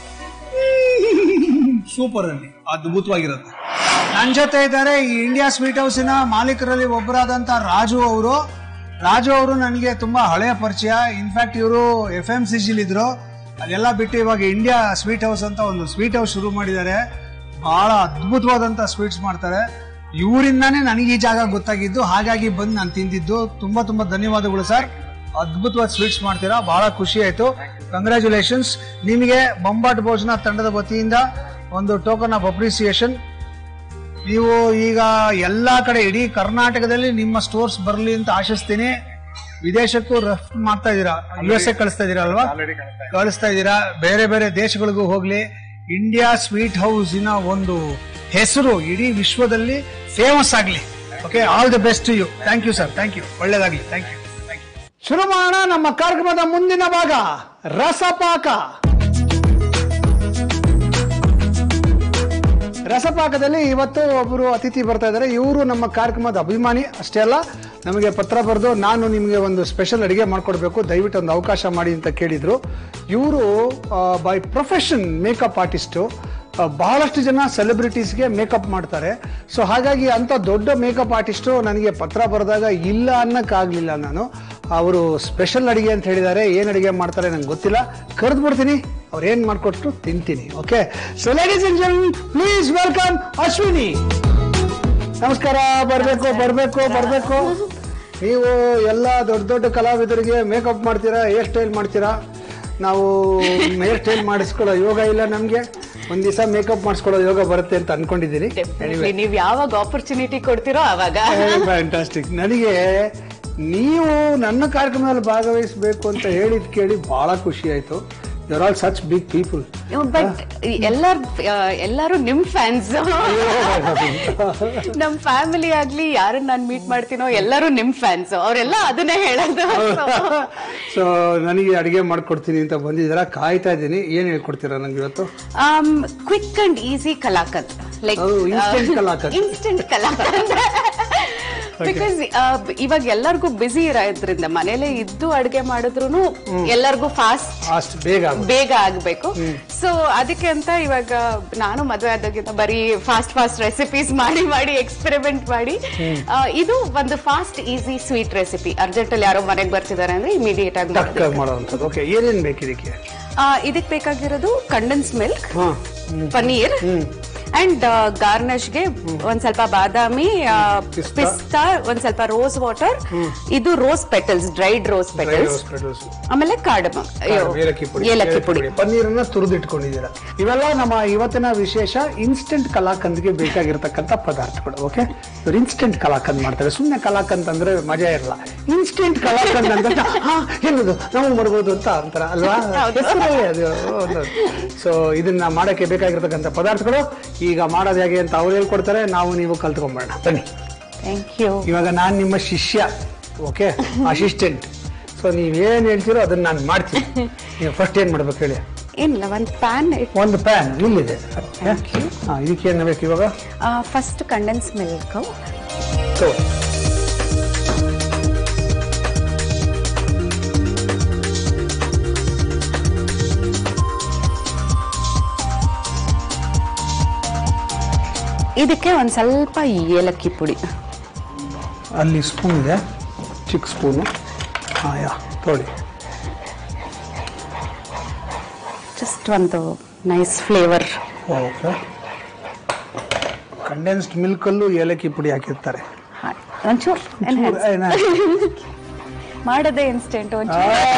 ಸೂಪರ್ ಅಲ್ಲಿ ಅದ್ಭುತವಾಗಿರುತ್ತೆ ನನ್ನ ಜೊತೆ ಇದ್ದಾರೆ ಈ ಇಂಡಿಯಾ ಸ್ವೀಟ್ ಹೌಸಿನ ಮಾಲೀಕರಲ್ಲಿ ಒಬ್ಬರಾದಂತ ರಾಜು ಅವರು ರಾಜು ಅವರು ನನಗೆ ತುಂಬಾ ಹಳೆಯ ಪರಿಚಯ ಇನ್ಫ್ಯಾಕ್ಟ್ ಇವರು ಎಫ್ ಎಂ ಸಿ ಇದ್ರು ಅದೆಲ್ಲ ಬಿಟ್ಟು ಇವಾಗ ಇಂಡಿಯಾ ಸ್ವೀಟ್ ಹೌಸ್ ಅಂತ ಒಂದು ಸ್ವೀಟ್ ಹೌಸ್ ಶುರು ಮಾಡಿದ್ದಾರೆ ಬಹಳ ಅದ್ಭುತವಾದಂತ ಸ್ವೀಟ್ಸ್ ಮಾಡ್ತಾರೆ ಇವರಿಂದಾನೇ ನನಗೆ ಈ ಜಾಗ ಗೊತ್ತಾಗಿದ್ದು ಹಾಗಾಗಿ ಬಂದು ನಾನು ತಿಂದಿದ್ದು ತುಂಬಾ ತುಂಬಾ ಧನ್ಯವಾದಗಳು ಸರ್ ಅದ್ಭುತವಾದ ಸ್ವೀಟ್ಸ್ ಮಾಡ್ತೀರಾ ಬಹಳ ಖುಷಿ ಆಯ್ತು ಕಂಗ್ರ್ಯಾಚುಲೇಷನ್ಸ್ ನಿಮಗೆ ಬೊಂಬಾಟ್ ಭೋಜನ ತಂಡದ ವತಿಯಿಂದ ಒಂದು ಟೋಕನ್ ಆಫ್ ಅಪ್ರಿಸಿಯೇಷನ್ ನೀವು ಈಗ ಎಲ್ಲಾ ಕಡೆ ಇಡೀ ಕರ್ನಾಟಕದಲ್ಲಿ ನಿಮ್ಮ ಸ್ಟೋರ್ಸ್ ಬರಲಿ ಅಂತ ಆಶಿಸ್ತೀನಿ ವಿದೇಶಕ್ಕೂ ರಫ್ತು ಮಾಡ್ತಾ ಇದ್ದೀರಾ ಯು ಎಸ್ ಎ ಕಳಿಸ್ತಾ ಇದ್ದೀರಾ ಅಲ್ವಾ ಕಳಿಸ್ತಾ ಇದ್ದೀರಾ ಬೇರೆ ಬೇರೆ ದೇಶಗಳಿಗೂ ಹೋಗ್ಲಿ ಇಂಡಿಯಾ ಸ್ವೀಟ್ ಹೌಸ್ ಇನ ಒಂದು ಹೆಸರು ಇಡೀ ವಿಶ್ವದಲ್ಲಿ ಫೇಮಸ್ ಆಗಲಿ okay all the best you thank you sir thank you ಒಳ್ಳೇದಾಗ್ಲಿ ಥ್ಯಾಂಕ್ ಯು ಶುರು ಮಾಡೋಣ ನಮ್ಮ ಕಾರ್ಯಕ್ರಮದ ಮುಂದಿನ ಭಾಗ ರಸಪಾಕ ರಸಪಾಕದಲ್ಲಿ ಇವತ್ತು ಒಬ್ಬರು ಅತಿಥಿ ಬರ್ತಾ ಇದ್ದಾರೆ ಇವರು ನಮ್ಮ ಕಾರ್ಯಕ್ರಮದ ಅಭಿಮಾನಿ ಅಷ್ಟೇ ಅಲ್ಲ ನಮಗೆ ಪತ್ರ ಬರೆದು ನಾನು ನಿಮಗೆ ಒಂದು ಸ್ಪೆಷಲ್ ಅಡಿಗೆ ಮಾಡ್ಕೊಡ್ಬೇಕು ದಯವಿಟ್ಟು ಒಂದು ಅವಕಾಶ ಮಾಡಿ ಅಂತ ಕೇಳಿದ್ರು ಇವರು ಬೈ ಪ್ರೊಫೆಷನ್ ಮೇಕಪ್ ಆರ್ಟಿಸ್ಟು ಬಹಳಷ್ಟು ಜನ ಸೆಲೆಬ್ರಿಟೀಸ್ಗೆ ಮೇಕಪ್ ಮಾಡ್ತಾರೆ ಸೊ ಹಾಗಾಗಿ ಅಂತ ದೊಡ್ಡ ಮೇಕಪ್ ಆರ್ಟಿಸ್ಟು ನನಗೆ ಪತ್ರ ಬರೆದಾಗ ಇಲ್ಲ ಅನ್ನಕ್ಕಾಗಲಿಲ್ಲ ನಾನು ಅವರು ಸ್ಪೆಷಲ್ ಅಡಿಗೆ ಅಂತ ಹೇಳಿದ್ದಾರೆ ಏನು ಅಡಿಗೆ ಮಾಡ್ತಾರೆ ನಂಗೆ ಗೊತ್ತಿಲ್ಲ ಕರೆದು ಬಿಡ್ತೀನಿ ಅವ್ರು ಏನು ಮಾಡಿಕೊಟ್ರು ತಿಂತೀನಿ okay so ladies and gent please welcome Ashwini ನಮಸ್ಕಾರ ಬರಬೇಕು ಬರಬೇಕು ಬರಬೇಕು ನೀವು ಎಲ್ಲ ದೊಡ್ಡ ದೊಡ್ಡ ಕಲಾವಿದರಿಗೆ ಮೇಕಪ್ ಮಾಡ್ತೀರಾ ಹೇರ್ ಸ್ಟೈಲ್ ಮಾಡ್ತೀರಾ ನಾವು ಹೇರ್ ಸ್ಟೈಲ್ ಮಾಡಿಸ್ಕೊಳ್ಳೋ ಯೋಗ ಇಲ್ಲ ನಮಗೆ ಒಂದ್ ದಿವಸ ಮೇಕಪ್ ಮಾಡಿಸ್ಕೊಳ್ಳೋ ಯೋಗ ಬರುತ್ತೆ ಅಂತ ಅನ್ಕೊಂಡಿದ್ದೀನಿ ಡೆಫಿನೆಟ್ಲಿ ನೀವ್ ಯಾವಾಗ ಆಪರ್ಚುನಿಟಿ ಕೊಡ್ತೀರೋ ಅವಾಗ ಫ್ಯಾಂಟಾಸ್ಟಿಕ್ ನನಗೆ ನೀವು ನನ್ನ ಕಾರ್ಯಕ್ರಮದಲ್ಲಿ ಭಾಗವಹಿಸಬೇಕು ಅಂತ ಹೇಳಿದ್ ಕೇಳಿ ಬಹಳ ಖುಷಿ ಆಯ್ತು you're all such big people but ಎಲ್ಲಾರ್ ಆ, ಎಲ್ಲಾರು ನಿಮ್ ಫ್ಯಾನ್ಸ್ ನಮ್ ಫ್ಯಾಮಿಲಿ ಆಗ್ಲಿ ಯಾರನ್ನ ನಾನ್ ಮೀಟ್ ಮಾಡ್ತೀನೋ ಎಲ್ಲರೂ ನಿಮ್ ಫ್ಯಾನ್ಸ್ ಅವರೆಲ್ಲ ಅದನ್ನೇ ಹೇಳೋದು ಸೊ ನನಗೆ ಅಡಿಗೆ ಮಾಡ್ಕೊಡ್ತೀನಿ ಅಂತ ಬಂದಿದ್ದೀರಾ ಕಾಯ್ತಾ ಇದ್ದೀನಿ ಏನ್ ಹೇಳ್ಕೊಡ್ತೀರಾ ನಂಗೆ ಇವತ್ತು quick and easy kalakand like ಹೌದು, instant ಕಲಾಕಂದ್. ಇನ್ಸ್ಟೆಂಟ್ ಕಲಾಕಂದ್ ಬಿಕಾಸ್ ಇವಾಗ ಎಲ್ಲರಿಗೂ ಬಿಸಿ ಇರೋದ್ರಿಂದ ಮನೇಲೆ ಇದ್ದು ಅಡ್ಗೆ ಮಾಡಿದ್ರು ಎಲ್ಲರಿಗೂ ಫಾಸ್ಟ್ ಅಷ್ಟು ಬೇಗ ಆಗುತ್ತೆ. ಬೇಗ ಆಗ್ಬೇಕು ಸೊ ಅದಕ್ಕೆ ಅಂತ ಇವಾಗ ನಾನು ಮದುವೆ ಆದಾಗಿಂತ ಬರೀ ಫಾಸ್ಟ್ ಫಾಸ್ಟ್ ರೆಸಿಪೀಸ್ ಮಾಡಿ ಮಾಡಿ ಎಕ್ಸ್ಪೆರಿಮೆಂಟ್ ಮಾಡಿ ಆ, ಇದು ಒಂದು fast easy sweet recipe urgent ಅಲ್ಲಿ ಯಾರೋ ಮನೆಗೆ ಬರ್ತಿದ್ದಾರೆ ಅಂದ್ರೆ ಇಮಿಡಿಯೇಟ್ ಆಗಿ ಟಕ್ ಮಾಡೋದು ಮಾಡೋವಂಥದ್ದು ಓಕೆ ಏನೇನ್ ಬೇಕು ಇದಕ್ಕೆ ಇದಕ್ ಬೇಕಾಗಿರೋದು ಕಂಡೆನ್ಸ್ ಮಿಲ್ಕ್ ಹಾ ಪನ್ನೀರ್ ಅಂಡ್ ಗಾರ್ನಿಶ್ಗೆ ಒಂದ್ ಸ್ವಲ್ಪ ಬಾದಾಮಿ ಪಿಸ್ತಾ. ಪಿಸ್ತಾ ಒಂದ್ ಸ್ವಲ್ಪ ರೋಸ್ ವಾಟರ್ ಇದು rose petals dried rose petals ಆಮೇಲೆ ಕಾರ್ಡಮಮ್ ಏಲಕ್ಕಿ ಪುಡಿ ಏಲಕ್ಕಿ ಪುಡಿ ಪನ್ನೀರನ್ನ ತುರಿದಿಟ್ಕೊಂಡಿದ್ದೀರಾ ಇವೆಲ್ಲ ನಮ್ಮ ಇವತ್ತಿನ ವಿಶೇಷ ಇನ್ಸ್ಟೆಂಟ್ ಕಲಾಕಂದ್ಗೆ ಬೇಕಾಗಿರ್ತಕ್ಕಂಥ ಪದಾರ್ಥಗಳು ಓಕೆ ಇವ್ರು ಇನ್ಸ್ಟೆಂಟ್ ಕಲಾಕಂದ್ ಮಾಡ್ತಾರೆ ಸುಮ್ಮನೆ ಕಲಾಕಂದ್ ಅಂದ್ರೆ ಮಜಾ ಇರಲ್ಲ ಇನ್ಸ್ಟೆಂಟ್ ಕಲಾಕಂದ್ ಅಂತ ಹಾ ಏನದು ನಾವು ಮಾಡ್ಬೋದು ಅಂತ ಅಂತಾರ ಅಲ್ವಾ ಹೌದು. ಹೆಸರೇ ಅದು ಸೊ ಇದನ್ನ ಮಾಡಕ್ಕೆ ಬೇಕಾಗಿರ್ತಕ್ಕಂಥ ಪದಾರ್ಥಗಳು ಈಗ ಮಾಡೋದು ಹೇಗೆ ಅಂತ ಅವ್ರು ಹೇಳ್ಕೊಡ್ತಾರೆ ನಾವು ನೀವು ಕಲ್ತ್ಕೊಂಬೋಣ ಬನ್ನಿ ಥ್ಯಾಂಕ್ ಯು ಇವಾಗ ನಾನು ನಿಮ್ಮ ಶಿಷ್ಯ ಓಕೆ ಅಸಿಸ್ಟೆಂಟ್ ಸೊ ನೀವೇನ್ ಹೇಳ್ತೀರೋ ಅದನ್ನ ನಾನು ಮಾಡ್ತೀನಿ ನೀವು ಫಸ್ಟ್ ಏನ್ ಮಾಡ್ಬೇಕು ಹೇಳಿ ಏನಿಲ್ಲ ಒಂದ್ ಪ್ಯಾನ್ ಒಂದು ಪ್ಯಾನ್ ಇಲ್ಲಿದೆ ಹಾ ಇದಕ್ಕೆ ಏನ್ ಬೇಕು ಇವಾಗ ಫಸ್ಟ್ ಕಂಡೆನ್ಸ್ ಮಿಲ್ಕ್ ತಗೊಳ್ಳಿ. ಇದಕ್ಕೆ ಒಂದ್ ಸ್ವಲ್ಪ ಏಲಕ್ಕಿ ಪುಡಿ ಅಲ್ಲಿ ಸ್ಪೂನ್ ಇದೆ ಚಿಕ್ಕ ಸ್ಪೂನು ಹಾ ಯಾ ತೊಳಿ ಜಸ್ಟ್ ಒಂದು ನೈಸ್ ಫ್ಲೇವರ್ ಓಕೆ ಕಂಡೆನ್ಸ್ಡ್ ಮಿಲ್ಕಲ್ಲೂ ಏಲಕ್ಕಿ ಪುಡಿ ಹಾಕಿರ್ತಾರೆ ಒಂಚೂರು ಚೂರು, ಏನ? ಮಾಡದೆ ಇನ್ಸ್ಟೆಂಟ್ ಆ,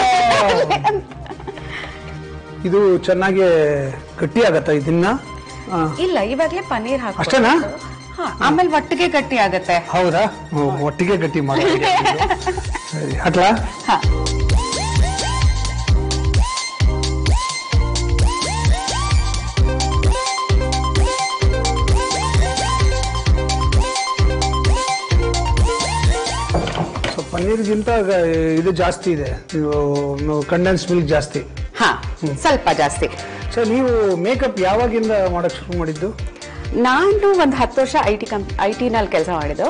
ಇದು ಚೆನ್ನಾಗಿ ಗಟ್ಟಿ ಆಗತ್ತಾ ಇದನ್ನ ಆ, ಇಲ್ಲ ಇವಾಗ್ಲೇ ಪನ್ನೀರ್ ಹಾಕಿ ಅಷ್ಟೇನಾ? ಆಮೇಲೆ ಒಟ್ಟಿಗೆ ಗಟ್ಟಿ ಆಗತ್ತೆ ಹೌದಾ ಓ, ಒಟ್ಟಿಗೆ ಗಟ್ಟಿ ಮಾಡಿ ಸರಿ ಹಾಕ್ಲಾ ಹಾ ಸೊ ಪನ್ನೀರ್ಗಿಂತ ಗ- ಇದು ಜಾಸ್ತಿ ಇದೆ ಕಂಡೆನ್ಸ್ ಮಿಲ್ಕ್ ಜಾಸ್ತಿ ಹಾ ಸ್ವಲ್ಪ ಜಾಸ್ತಿ ಸೊ ನೀವು ಮೇಕಪ್ ಯಾವಾಗಿಂದ ಮಾಡಕ್ ಶುರು ಮಾಡಿದ್ದು ನಾನು ಒಂದ್ ಹತ್ತು ವರ್ಷ ಐ ಟಿ ಕಂಪ್ ಐ ಟಿ ನಲ್ಲಿ ಕೆಲಸ ಮಾಡಿದ್ದು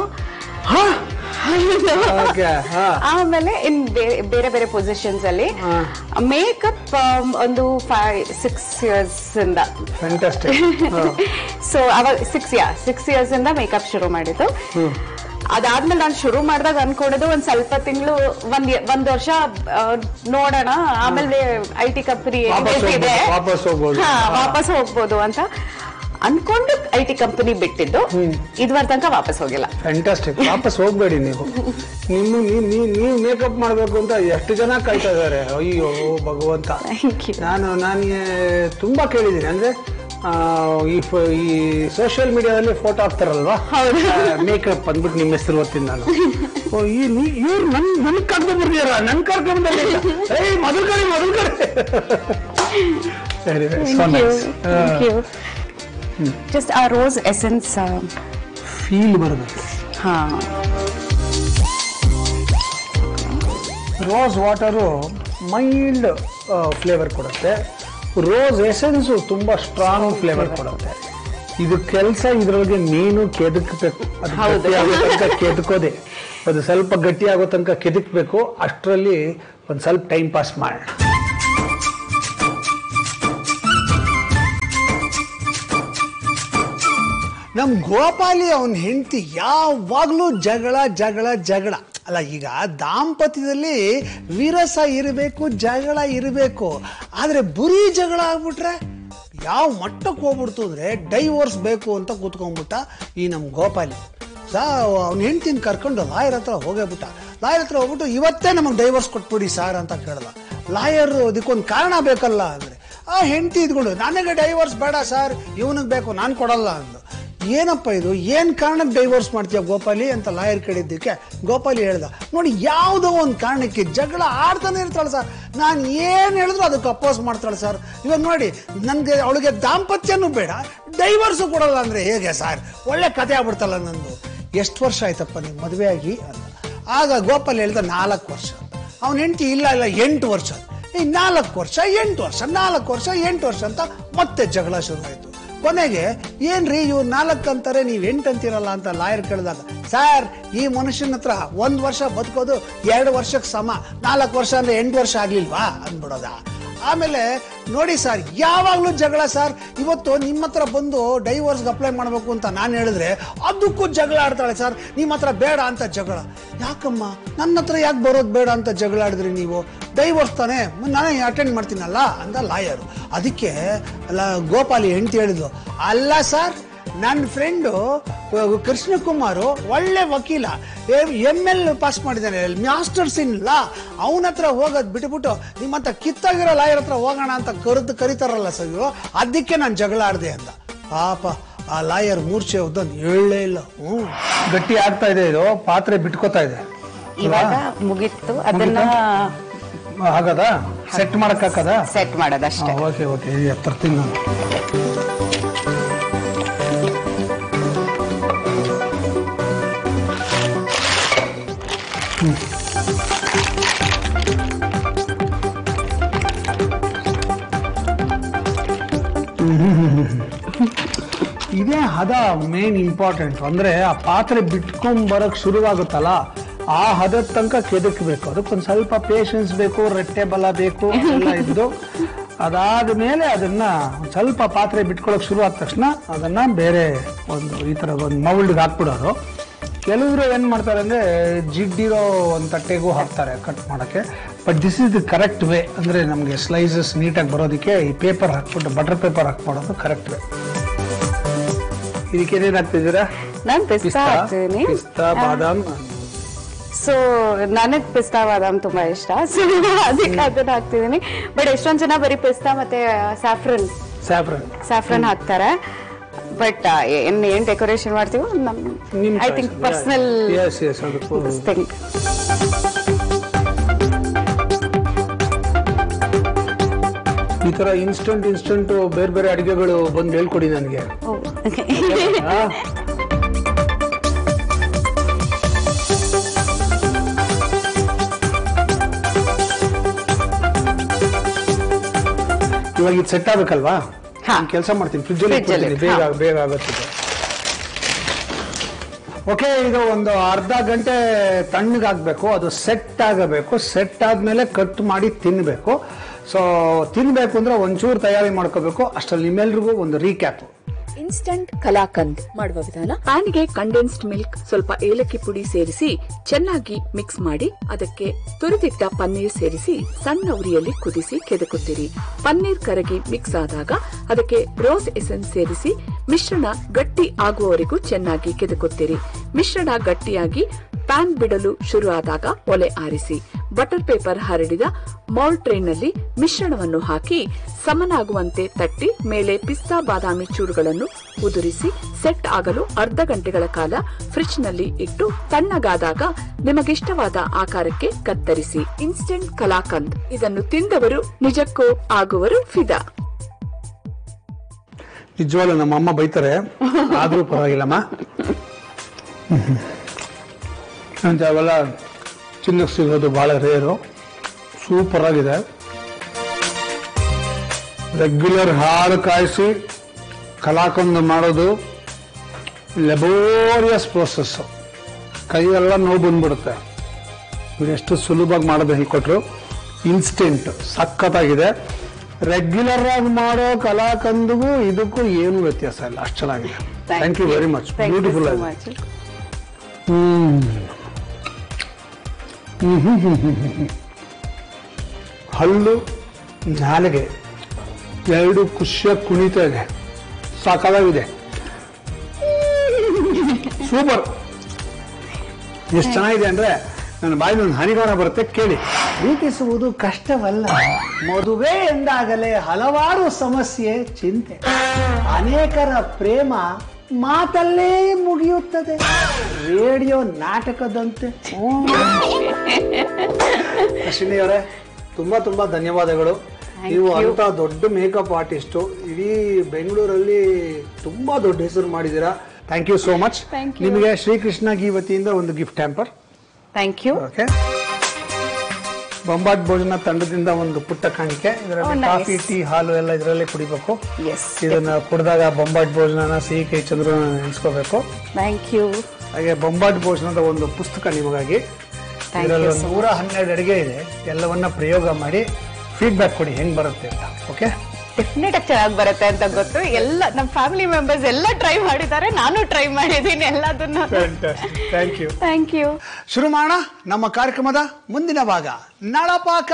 ಓಕೆ ಹಾ ಆಮೇಲೆ ಇನ್ ಬೇ- ಬೇರೆ ಬೇರೆ ಪೊಸಿಷನ್ಸ್ ಅಲ್ಲಿ ಮೇಕಪ್ ಒಂದು ಫೈವ್ ಸಿಕ್ಸ್ ಇಯರ್ಸ್ ಇಂದ ಫ್ಯಾಂಟಾಸ್ಟಿಕ್ ಸೊ ಅವಾಗ ಸಿಕ್ಸ್ ಇಯರ್ ಸಿಕ್ಸ್ ಇಯರ್ಸ್ ಇಂದ ಮೇಕಪ್ ಶುರು ಮಾಡಿದ್ದು ಅದಾದ್ಮೇಲೆ ನಾನು ಶುರು ಮಾಡಿದಾಗ ಅನ್ಕೊಂಡಿದ್ದು ಒಂದ್ ಸ್ವಲ್ಪ ತಿಂಗಳು ಒಂದ್ ಎ- ಒಂದ್ ವರ್ಷ ಆ, ನೋಡೋಣ ಆಮೇಲೆ ಐ ಟಿ ಕಂಪನಿ ವಾಪಸ್ ಇದೆ ಹೋಗ್ಬೋದು, ವಾಪಸ್ ಹೋಗ್ಬೋದು. ಹಾ, ವಾಪಸ್ ಹೋಗ್ಬೋದು ಅಂತ ಅನ್ಕೊಂಡು ಐ ಟಿ ಕಂಪನಿ ಬಿಟ್ಟಿದ್ದು ಇದುವರೆ ತನಕ ವಾಪಸ್ ಹೋಗಿಲ್ಲ ಫ್ಯಾಂಟಾಸ್ಟಿಕ್ ವಾಪಸ್ ಹೋಗ್ಬೇಡಿ ನೀವು ನಿಮ್ಮ ನೀ- ನೀ- ನೀವು ಮೇಕಪ್ ಮಾಡಬೇಕು ಅಂತ ಎಷ್ಟು ಜನ ಕಾಯ್ತಾ ಇದಾರೆ ಅಯ್ಯೋ ಭಗವಂತ Thank you. ನಾನು ನನಗೆ ತುಂಬಾ ಕೇಳಿದ್ದೀನಿ ಅಂದ್ರೆ ಆ, ಈ ಫ- ಈ ಸೋಷಿಯಲ್ ಮೀಡಿಯಾದಲ್ಲಿ ಫೋಟೋ ಹಾಕ್ತಾರಲ್ವಾ ಮೇಕಪ್ ಅಂದ್ಬಿಟ್ಟು ನಿಮ್ಮ ಹೆಸರು ಓದ್ತೀನಿ ನಾನು ಓ, ಈ ನೀ- ಇವ್ರು ನನ್ ನನ್ ಕರ್ಕೊಂಡು ಬರ್ತೀರ ನನ್ ಕರ್ಕೊಂಡು ಬಂದಿಲ್ಲ ಏಯ್ ಮೊದಲು ಕಡೆ ಮೊದಲು ಕಡೆ ಸರಿ so nice. ಆ, ಜಸ್ಟ್ ಆ ರೋಸ್ ಎಸೆನ್ಸ್ ಫೀಲ್ ಬರಬೇಕು ಹಾ ರೋಸ್ ವಾಟರು ಮೈಲ್ಡ್ ಫ್ಲೇವರ್ ಕೊಡುತ್ತೆ ರೋಸ್ ಎಸೆನ್ಸು ತುಂಬಾ ಸ್ಟ್ರಾಂಗ್ ಫ್ಲೇವರ್ ಕೊಡುತ್ತೆ ಇದು ಕೆಲಸ ಇದ್ರೊಳಗೆ ಮೀನು ಕೆದಕ್ಬೇಕು ಅದು ಹೌದು. ಗಟ್ಟಿ ಆಗೋ ತನಕ ಕೆದಕೋದೆ ಅದು ಸ್ವಲ್ಪ ಗಟ್ಟಿ ಆಗೋ ತನಕ ಕೆದಕ್ಬೇಕು ಅಷ್ಟರಲ್ಲಿ ಒಂದು ಸ್ವಲ್ಪ ಟೈಮ್ ಪಾಸ್ ಮಾಡೋಣ ನಮ್ ಗೋಪಾಲಿ ಅವನ ಹೆಂಡತಿ ಯಾವಾಗ್ಲೂ ಜಗಳ ಜಗಳ ಜಗಳ ಅಲ್ಲ ಈಗ ದಾಂಪತ್ಯದಲ್ಲಿ ವಿರಸ ಇರಬೇಕು ಜಗಳ ಇರಬೇಕು ಆದ್ರೆ ಬುರಿ ಜಗಳ ಆಗ್ಬಿಟ್ರೆ ಯಾವ ಮಟ್ಟಕ್ಕೆ ಹೋಗ್ಬಿಡ್ತು ಅಂದ್ರೆ ಡೈವೋರ್ಸ್ ಬೇಕು ಅಂತ ಕೂತ್ಕೊಂಡ್ಬಿಟ್ಟ ಈ ನಮ್ ಗೋಪಾಲಿ ಸಾ ಅವ್ನ ಹೆಂಡ್ತಿನ ಕರ್ಕೊಂಡು ಲಾಯರ್ ಹತ್ರ ಹೋಗೇಬಿಟ್ಟ ಲಾಯರ್ ಹತ್ರ ಹೋಗ್ಬಿಟ್ಟು ಇವತ್ತೇ ನಮಗೆ ಡೈವರ್ಸ್ ಕೊಟ್ಬಿಡಿ ಸಾರ್ ಅಂತ ಕೇಳ್ದ ಲಾಯರ್ ಅದಕ್ಕೊಂದು ಕಾರಣ ಬೇಕಲ್ಲ ಅಂದ್ರೆ ಆ ಹೆಂಡತಿ ಇದ್ಕೊಂಡು ನನಗೆ ಡೈವರ್ಸ್ ಬೇಡ ಸರ್ ಇವನಿಗೆ ಬೇಕು ನಾನು ಕೊಡಲ್ಲ ಅಂದು ಏನಪ್ಪ ಇದು ಏನ್ ಕಾರಣಕ್ಕೆ ಡೈವೋರ್ಸ್ ಮಾಡ್ತೀಯ ಗೋಪಾಲಿ ಅಂತ ಲಾಯರ್ ಕೇಳಿದ್ದಕ್ಕೆ ಗೋಪಾಲಿ ಹೇಳ್ದ ನೋಡಿ ಯಾವುದೋ ಒಂದು ಕಾರಣಕ್ಕೆ ಜಗಳ ಆಡ್ತಾನೆ ಇರ್ತಾಳೆ ಸರ್ ನಾನು ಏನು ಹೇಳಿದ್ರು ಅದಕ್ಕೆ ಅಪೋಸ್ ಮಾಡ್ತಾಳೆ ಸರ್ ಇವಾಗ ನೋಡಿ ನನಗೆ ಅವಳಿಗೆ ದಾಂಪತ್ಯನೂ ಬೇಡ ಡೈವರ್ಸು ಕೊಡಲ್ಲ ಅಂದ್ರೆ ಹೇಗೆ ಸರ್ ಒಳ್ಳೆ ಕತೆ ಆಗ್ಬಿಡ್ತಲ್ಲ ನಂದು ಎಷ್ಟು ವರ್ಷ ಆಯ್ತಪ್ಪ ನೀವು ಮದುವೆ ಆಗಿ ಅಂದ ಆಗ ಗೋಪಾಲ್ ಹೇಳ್ದ ನಾಲ್ಕು ವರ್ಷ ಅವನ ಹೆಂಡತಿ ಇಲ್ಲ ಇಲ್ಲ ಎಂಟು ವರ್ಷ ಈ ನಾಲ್ಕು ವರ್ಷ ಎಂಟು ವರ್ಷ ನಾಲ್ಕು ವರ್ಷ ಎಂಟು ವರ್ಷ ಅಂತ ಮತ್ತೆ ಜಗಳ ಶುರುವಾಯಿತು ಕೊನೆಗೆ ಏನ್ರಿ ಇವ್ರು ನಾಲ್ಕು ಅಂತಾರೆ ನೀವು ಎಂಟು ಅಂತೀರಲ್ಲ ಅಂತ ಲಾಯರ್ ಕೇಳಿದಾಗ ಸರ್ ಈ ಮನುಷ್ಯನ ಹತ್ರ ಒಂದ್ ವರ್ಷ ಬದುಕೋದು ಎರಡು ವರ್ಷಕ್ಕೆ ಸಮ ನಾಲ್ಕು ವರ್ಷ ಅಂದ್ರೆ ಎಂಟು ವರ್ಷ ಆಗ್ಲಿಲ್ವಾ ಅಂದ್ಬಿಡೋದ ಆಮೇಲೆ ನೋಡಿ ಸರ್ ಯಾವಾಗ್ಲೂ ಜಗಳ ಸರ್ ಇವತ್ತು ನಿಮ್ಮ ಹತ್ರ ಬಂದು ಡೈವೋರ್ಸ್ಗೆ ಅಪ್ಲೈ ಮಾಡಬೇಕು ಅಂತ ನಾನು ಹೇಳಿದ್ರೆ ಅದಕ್ಕೂ ಜಗಳ ಆಡ್ತಾಳೆ ಸರ್ ನಿಮ್ಮ ಹತ್ರ ಬೇಡ ಅಂತ ಜಗಳ ಯಾಕಮ್ಮ ನನ್ನ ಹತ್ರ ಯಾಕೆ ಬರೋದು ಬೇಡ ಅಂತ ಜಗಳ ಆಡಿದ್ರಿ ನೀವು ಡೈವೋರ್ಸ್ ತಾನೇ ಮ- ನಾನೇ ಅಟೆಂಡ್ ಮಾಡ್ತೀನಲ್ಲ ಅಂದ ಲಾಯರು ಅದಕ್ಕೆ ಅಲ್ಲ ಗೋಪಾಲಿ ಹೆಂಡತಿ ಹೇಳಿದ್ಲು ಅಲ್ಲ ಸರ್ ನನ್ನ ಫ್ರೆಂಡು ಕೃಷ್ಣಕುಮಾರು ಒಳ್ಳೆ ವಕೀಲ ಎಮ್ ಎಲ್ ಪಾಸ್ ಮಾಡಿದ್ದಾನೆ ಮಾಸ್ಟರ್ಸ್ ಇನ್ ಲಾ ಅವನ ಹತ್ರ ಹೋಗೋದು ಬಿಟ್ಬಿಟ್ಟು ನಿಮ್ಮಂತ ಕಿತ್ತಾಗಿರೋ ಲಾಯರ್ ಹತ್ರ ಹೋಗೋಣ ಅಂತ ಕರೆದು ಕರೀತಾರಲ್ಲ ಸರ್ ಇವ್ರು ಅದಕ್ಕೆ ನಾನು ಜಗಳ ಆಡಿದೆ ಅಂದ ಪಾಪ ಆ ಲಾಯರ್ ಮೂರ್ಛೆ ಹೋದನ್ ಹೇಳಲೇ ಇಲ್ಲ ಹ್ಞೂ ಗಟ್ಟಿ ಆಗ್ತಾ ಇದೆ ಇದು ಪಾತ್ರೆ ಬಿಟ್ಕೋತಾ ಇದೆ ಇವಾಗ ಮುಗೀತು ಅದನ್ನ ಆಗದ ಸೆಟ್ ಮಾಡಕ್ ಹಾಕದ ಸೆಟ್ ಮಾಡೋದಷ್ಟೇ ಓಕೆ ಓಕೆ ತರ್ತೀನಿ ನಾನು ಇದೇ ಹದ ಮೇನ್ ಇಂಪಾರ್ಟೆಂಟ್ ಅಂದ್ರೆ ಆ ಪಾತ್ರೆ ಬಿಟ್ಕೊಂಡ್ ಬರಕ್ ಶುರುವಾಗುತ್ತಲ್ಲ ಆ ಹದದ ತನಕ ಕೆದಕ್ಬೇಕು ಅದಕ್ಕೊಂದ್ ಸ್ವಲ್ಪ ಪೇಷನ್ಸ್ ಬೇಕು ರೆಟ್ಟೆ ಬಲ ಬೇಕು ಎಲ್ಲ ಇದ್ದು ಅದಾದ ಮೇಲೆ ಅದನ್ನ ಒಂದ್ ಸ್ವಲ್ಪ ಪಾತ್ರೆ ಬಿಟ್ಕೊಳಕ್ ಶುರು ಆದ ತಕ್ಷಣ ಅದನ್ನ ಬೇರೆ ಒಂದು ಈ ತರ ಒಂದು ಮೌಲ್ಡ್ಗೆ ಹಾಕ್ಬಿಡೋರು ಕೆಲವರು ಏನ್ ಮಾಡ್ತಾರೆ ಅಂದ್ರೆ ಜಿಡ್ಡಿರೋ ಒಂದು ತಟ್ಟೆಗೂ ಹಾಕ್ತಾರೆ ಕಟ್ ಮಾಡಕ್ಕೆ but this is the correct way ಅಂದ್ರೆ ನಮಗೆ ಸ್ಲೈಸಸ್ ನೀಟಾಗಿ ಬರೋದಕ್ಕೆ ಈ ಪೇಪರ್ ಹಾಕ್ಬಿಟ್ಟು ಬಟರ್ ಪೇಪರ್ ಹಾಕ್ಬಿಡೋದು ಕರೆಕ್ಟ್ ವೇ ಇದಕ್ಕೆ ಏನೇನು ಹಾಕ್ತಿದ್ದೀರಾ ನಾನ್ ಪಿಸ್ತಾ ಹಾಕ್ತಿದ್ದೀನಿ ಪಿಸ್ತಾ ಬಾದಾಮ್ ಸೊ ನನಗ್ ಪಿಸ್ತಾ ಬಾದಾಮ್ ತುಂಬಾ ಇಷ್ಟ ಸೊ ಅದಕ್ಕೆ ಅದನ್ನ ಹಾಕ್ತಿದ್ದೀನಿ ಬಟ್ ಎಷ್ಟೊಂದ್ ಜನ ಬರೀ ಪಿಸ್ತಾ ಮತ್ತೆ ಸ್ಯಾಫ್ರನ್ ಸ್ಯಾಫ್ರನ್ ಸ್ಯಾಫ್ರನ್ ಹಾಕ್ತಾರೆ ಬಟ್ ಏನ್ ಏನ್ ಡೆಕೋರೇಷನ್ ಮಾಡ್ತೀವೋ ನಮ್ ನಿಮ್ ಐ ಥಿಂಕ್ ಪರ್ಸನಲ್ ಎಸ್ ಎಸ್ ಅದಕ್ಕೂ ಥಿಂಗ್ ಈ ತರ ಇನ್ಸ್ಟಂಟ್ ಇನ್ಸ್ಟಂಟ್ ಬೇರೆ ಬೇರೆ ಅಡಿಗೆಗಳು ಬಂದು ಹೇಳ್ಕೊಡಿ ನನಗೆ ಇವಾಗ ಇದು ಸೆಟ್ ಆಗ್ಬೇಕಲ್ವಾ ಹಾ. ಕೆಲಸ ಮಾಡ್ತೀನಿ ಫ್ರಿಜ್ ಅಲ್ಲಿ Fridge ಅಲ್ಲಿ, ಇಟ್ಬಿಡ್ತೀನಿ. ಬೇಗ ಹಾ. ಬೇಗ ಆಗುತ್ತೆ ಓಕೆ ಇದು ಒಂದು ಅರ್ಧ ಗಂಟೆ ತಣ್ಣಗಾಗಬೇಕು ಅದು ಸೆಟ್ ಆಗಬೇಕು ಸೆಟ್ ಆದ್ಮೇಲೆ ಕಟ್ ಮಾಡಿ ತಿನ್ನಬೇಕು ಸೊ ತಿನ್ಬೇಕು ಅಂದ್ರೆ ಒಂಚೂರು ತಯಾರಿ ಮಾಡ್ಕೋಬೇಕು ಅಷ್ಟ್ರಲ್ಲಿ ನಿಮ್ಮೆಲ್ರಿಗೂ ಒಂದು ರೀಕ್ಯಾಪ್ ಇನ್ಸ್ಟಂಟ್ ಕಲಾಕಂದ್ ಮಾಡುವ ವಿಧಾನ ಪ್ಯಾನ್ಗೆ ಕಂಡೆನ್ಸ್ಡ್ ಮಿಲ್ಕ್ ಸ್ವಲ್ಪ ಏಲಕ್ಕಿ ಪುಡಿ ಸೇರಿಸಿ ಚೆನ್ನಾಗಿ ಮಿಕ್ಸ್ ಮಾಡಿ ಅದಕ್ಕೆ ತುರಿದಿಟ್ಟ ಪನ್ನೀರ್ ಸೇರಿಸಿ ಸಣ್ಣ ಉರಿಯಲ್ಲಿ ಕುದಿಸಿ ಕೆದಕುತ್ತಿರಿ ಪನ್ನೀರ್ ಕರಗಿ ಮಿಕ್ಸ್ ಆದಾಗ ಅದಕ್ಕೆ ರೋಸ್ ಎಸೆನ್ಸ್ ಸೇರಿಸಿ ಮಿಶ್ರಣ ಗಟ್ಟಿ ಆಗುವವರೆಗೂ ಚೆನ್ನಾಗಿ ಕೆದಕುತ್ತಿರಿ ಮಿಶ್ರಣ ಗಟ್ಟಿಯಾಗಿ ಪ್ಯಾನ್ ಬಿಡಲು ಶುರು ಆದಾಗ ಒಲೆ ಆರಿಸಿ ಬಟರ್ ಪೇಪರ್ ಹರಡಿದ ಮೌಲ್ಡ್ ಟ್ರೇನಲ್ಲಿ ಮಿಶ್ರಣವನ್ನು ಹಾಕಿ ಸಮನಾಗುವಂತೆ ತಟ್ಟಿ ಮೇಲೆ ಪಿಸ್ತಾ ಬಾದಾಮಿ ಚೂರುಗಳನ್ನು ಉದುರಿಸಿ ಸೆಟ್ ಆಗಲು ಅರ್ಧ ಗಂಟೆಗಳ ಕಾಲ ಫ್ರಿಡ್ಜ್ ನಲ್ಲಿ ಇಟ್ಟು ತಣ್ಣಗಾದಾಗ ನಿಮಗಿಷ್ಟವಾದ ಆಕಾರಕ್ಕೆ ಕತ್ತರಿಸಿ ಇನ್ಸ್ಟೆಂಟ್ ಕಲಾಕಂದ್ ಇದನ್ನು ತಿಂದವರು ನಿಜಕ್ಕೂ ಆಗುವರು ಫಿದಾ ನಿಜವಾಗ್ಲೂ ನಮ್ಮ ಅಮ್ಮ ಬೈತಾರೆ ಆದ್ರೂ ಪರವಾಗಿಲ್ಲಮ್ಮ ಅಂತ ಅವೆಲ್ಲ ಚಿನ್ನಕ್ಕೆ ಸಿಗೋದು ಬಹಳ ರೇರು ಸೂಪರ್ ಆಗಿದೆ ರೆಗ್ಯುಲರ್ ಹಾಲು ಕಾಯಿಸಿ ಕಲಾಕಂದ ಮಾಡೋದು ಲೆಬೋರಿಯಸ್ ಪ್ರೋಸೆಸ್ ಕೈಯೆಲ್ಲ ನೋವು ಬಂದ್ಬಿಡುತ್ತೆ ಇವ್ರು ಎಷ್ಟು ಸುಲಭವಾಗಿ ಮಾಡೋದು ಹೇಳ್ಕೊಟ್ರು ಇನ್ಸ್ಟೆಂಟ್ ಸಖತ್ತಾಗಿದೆ ರೆಗ್ಯುಲರ್ ಆಗಿ ಮಾಡೋ ಕಲಾಕಂದಿಗೂ ಇದಕ್ಕೂ ಏನು ವ್ಯತ್ಯಾಸ ಇಲ್ಲ ಅಷ್ಟು ಚೆನ್ನಾಗಿದೆ thank you very much beautiful ಆಗಿದೆ ಮಚ್ ಹ್ಮ್. ಹ್ಮ್ ಹ್ಮ್ ಹ್ಮ್ ಹ್ಮ್ ಹ್ಮ್ ಹ್ಮ್. ಹಲ್ಲು ನಾಲಿಗೆ ಎರಡು ಖುಷಿಯಾಗಿ ಕುಣಿತಾ ಇದೆ ಸಾಕಾಗಿದೆ ಸೂಪರ್ ಎಷ್ಟು ಚೆನ್ನಾಗಿದೆ ಅಂದ್ರೆ ನನ್ನ ಬಾಯಿ ಒಂದು ಹನಿಗಾರ ಬರುತ್ತೆ ಕೇಳಿ ಪ್ರೀತಿಸುವುದು ಕಷ್ಟವಲ್ಲ ಮದುವೆ ಎಂದಾಗಲೇ ಹಲವಾರು ಸಮಸ್ಯೆ ಚಿಂತೆ ಅನೇಕರ ಪ್ರೇಮ ಮಾತಲ್ಲೇ ಮುಗಿಯುತ್ತದೆ ರೇಡಿಯೋ ನಾಟಕದಂತೆ ಅಶ್ವಿನಿ ಅವರೇ ತುಂಬಾ ತುಂಬಾ ಧನ್ಯವಾದಗಳು ನೀವು ಅಂತ ದೊಡ್ಡ ಮೇಕಪ್ ಆರ್ಟಿಸ್ಟು ಇಡೀ ಬೆಂಗಳೂರಲ್ಲಿ ತುಂಬಾ ದೊಡ್ಡ ಹೆಸರು ಮಾಡಿದ್ದೀರಾ thank you so much Thank you. ನಿಮಗೆ ಶ್ರೀಕೃಷ್ಣ ಗೀ ವತಿಯಿಂದ ಒಂದು gift hamper thank you okay Bombat Bhojana ತಂಡದಿಂದ ಒಂದು ಪುಟ್ಟ ಕಾಣಿಕೆ ಇದರಲ್ಲಿ Oh, nice. ಕಾಫಿ ಟೀ ಹಾಲು ಎಲ್ಲ ಇದರಲ್ಲೇ ಕುಡಿಬೇಕು ಎಸ್ ಇದನ್ನ ಕುಡಿದಾಗ ಬೊಂಬಾಟ್ ಭೋಜನನ ಸಿಹಿ ಕೈ ಚಂದ್ರನ ನೆನೆಸ್ಕೋಬೇಕು ಥ್ಯಾಂಕ್ ಯು ಹಾಗೆ ಬೊಂಬಾಟ್ ಭೋಜನದ ಒಂದು ಪುಸ್ತಕ ನಿಮಗಾಗಿ Thank ಇದರಲ್ಲಿ you ಒಂದು so ನೂರ ಹನ್ನೆರಡು ಅಡಿಗೆ ಇದೆ ಎಲ್ಲವನ್ನ ಪ್ರಯೋಗ ಮಾಡಿ ಫೀಡ್ಬ್ಯಾಕ್ ಕೊಡಿ ಹೆಂಗ್ ಬರುತ್ತೆ ಅಂತ ಓಕೆ ಡೆಫಿನೆಟ್ ಆಗಿ ಚೆನ್ನಾಗಿ ಬರುತ್ತೆ ಅಂತ ಗೊತ್ತು ಎಲ್ಲ ನಮ್ಮ ಫ್ಯಾಮಿಲಿ ಮೆಂಬರ್ಸ್ ಎಲ್ಲ ಟ್ರೈ ಮಾಡಿದ್ದಾರೆ ನಾನು ಟ್ರೈ ಮಾಡಿದ್ದೀನಿ ಎಲ್ಲದನ್ನ ಥ್ಯಾಂಕ್ ಯು ಥ್ಯಾಂಕ್ ಯು ಶುರು ಮಾಡೋಣ ನಮ್ಮ ಕಾರ್ಯಕ್ರಮದ ಮುಂದಿನ ಭಾಗ ನಳಪಾಕ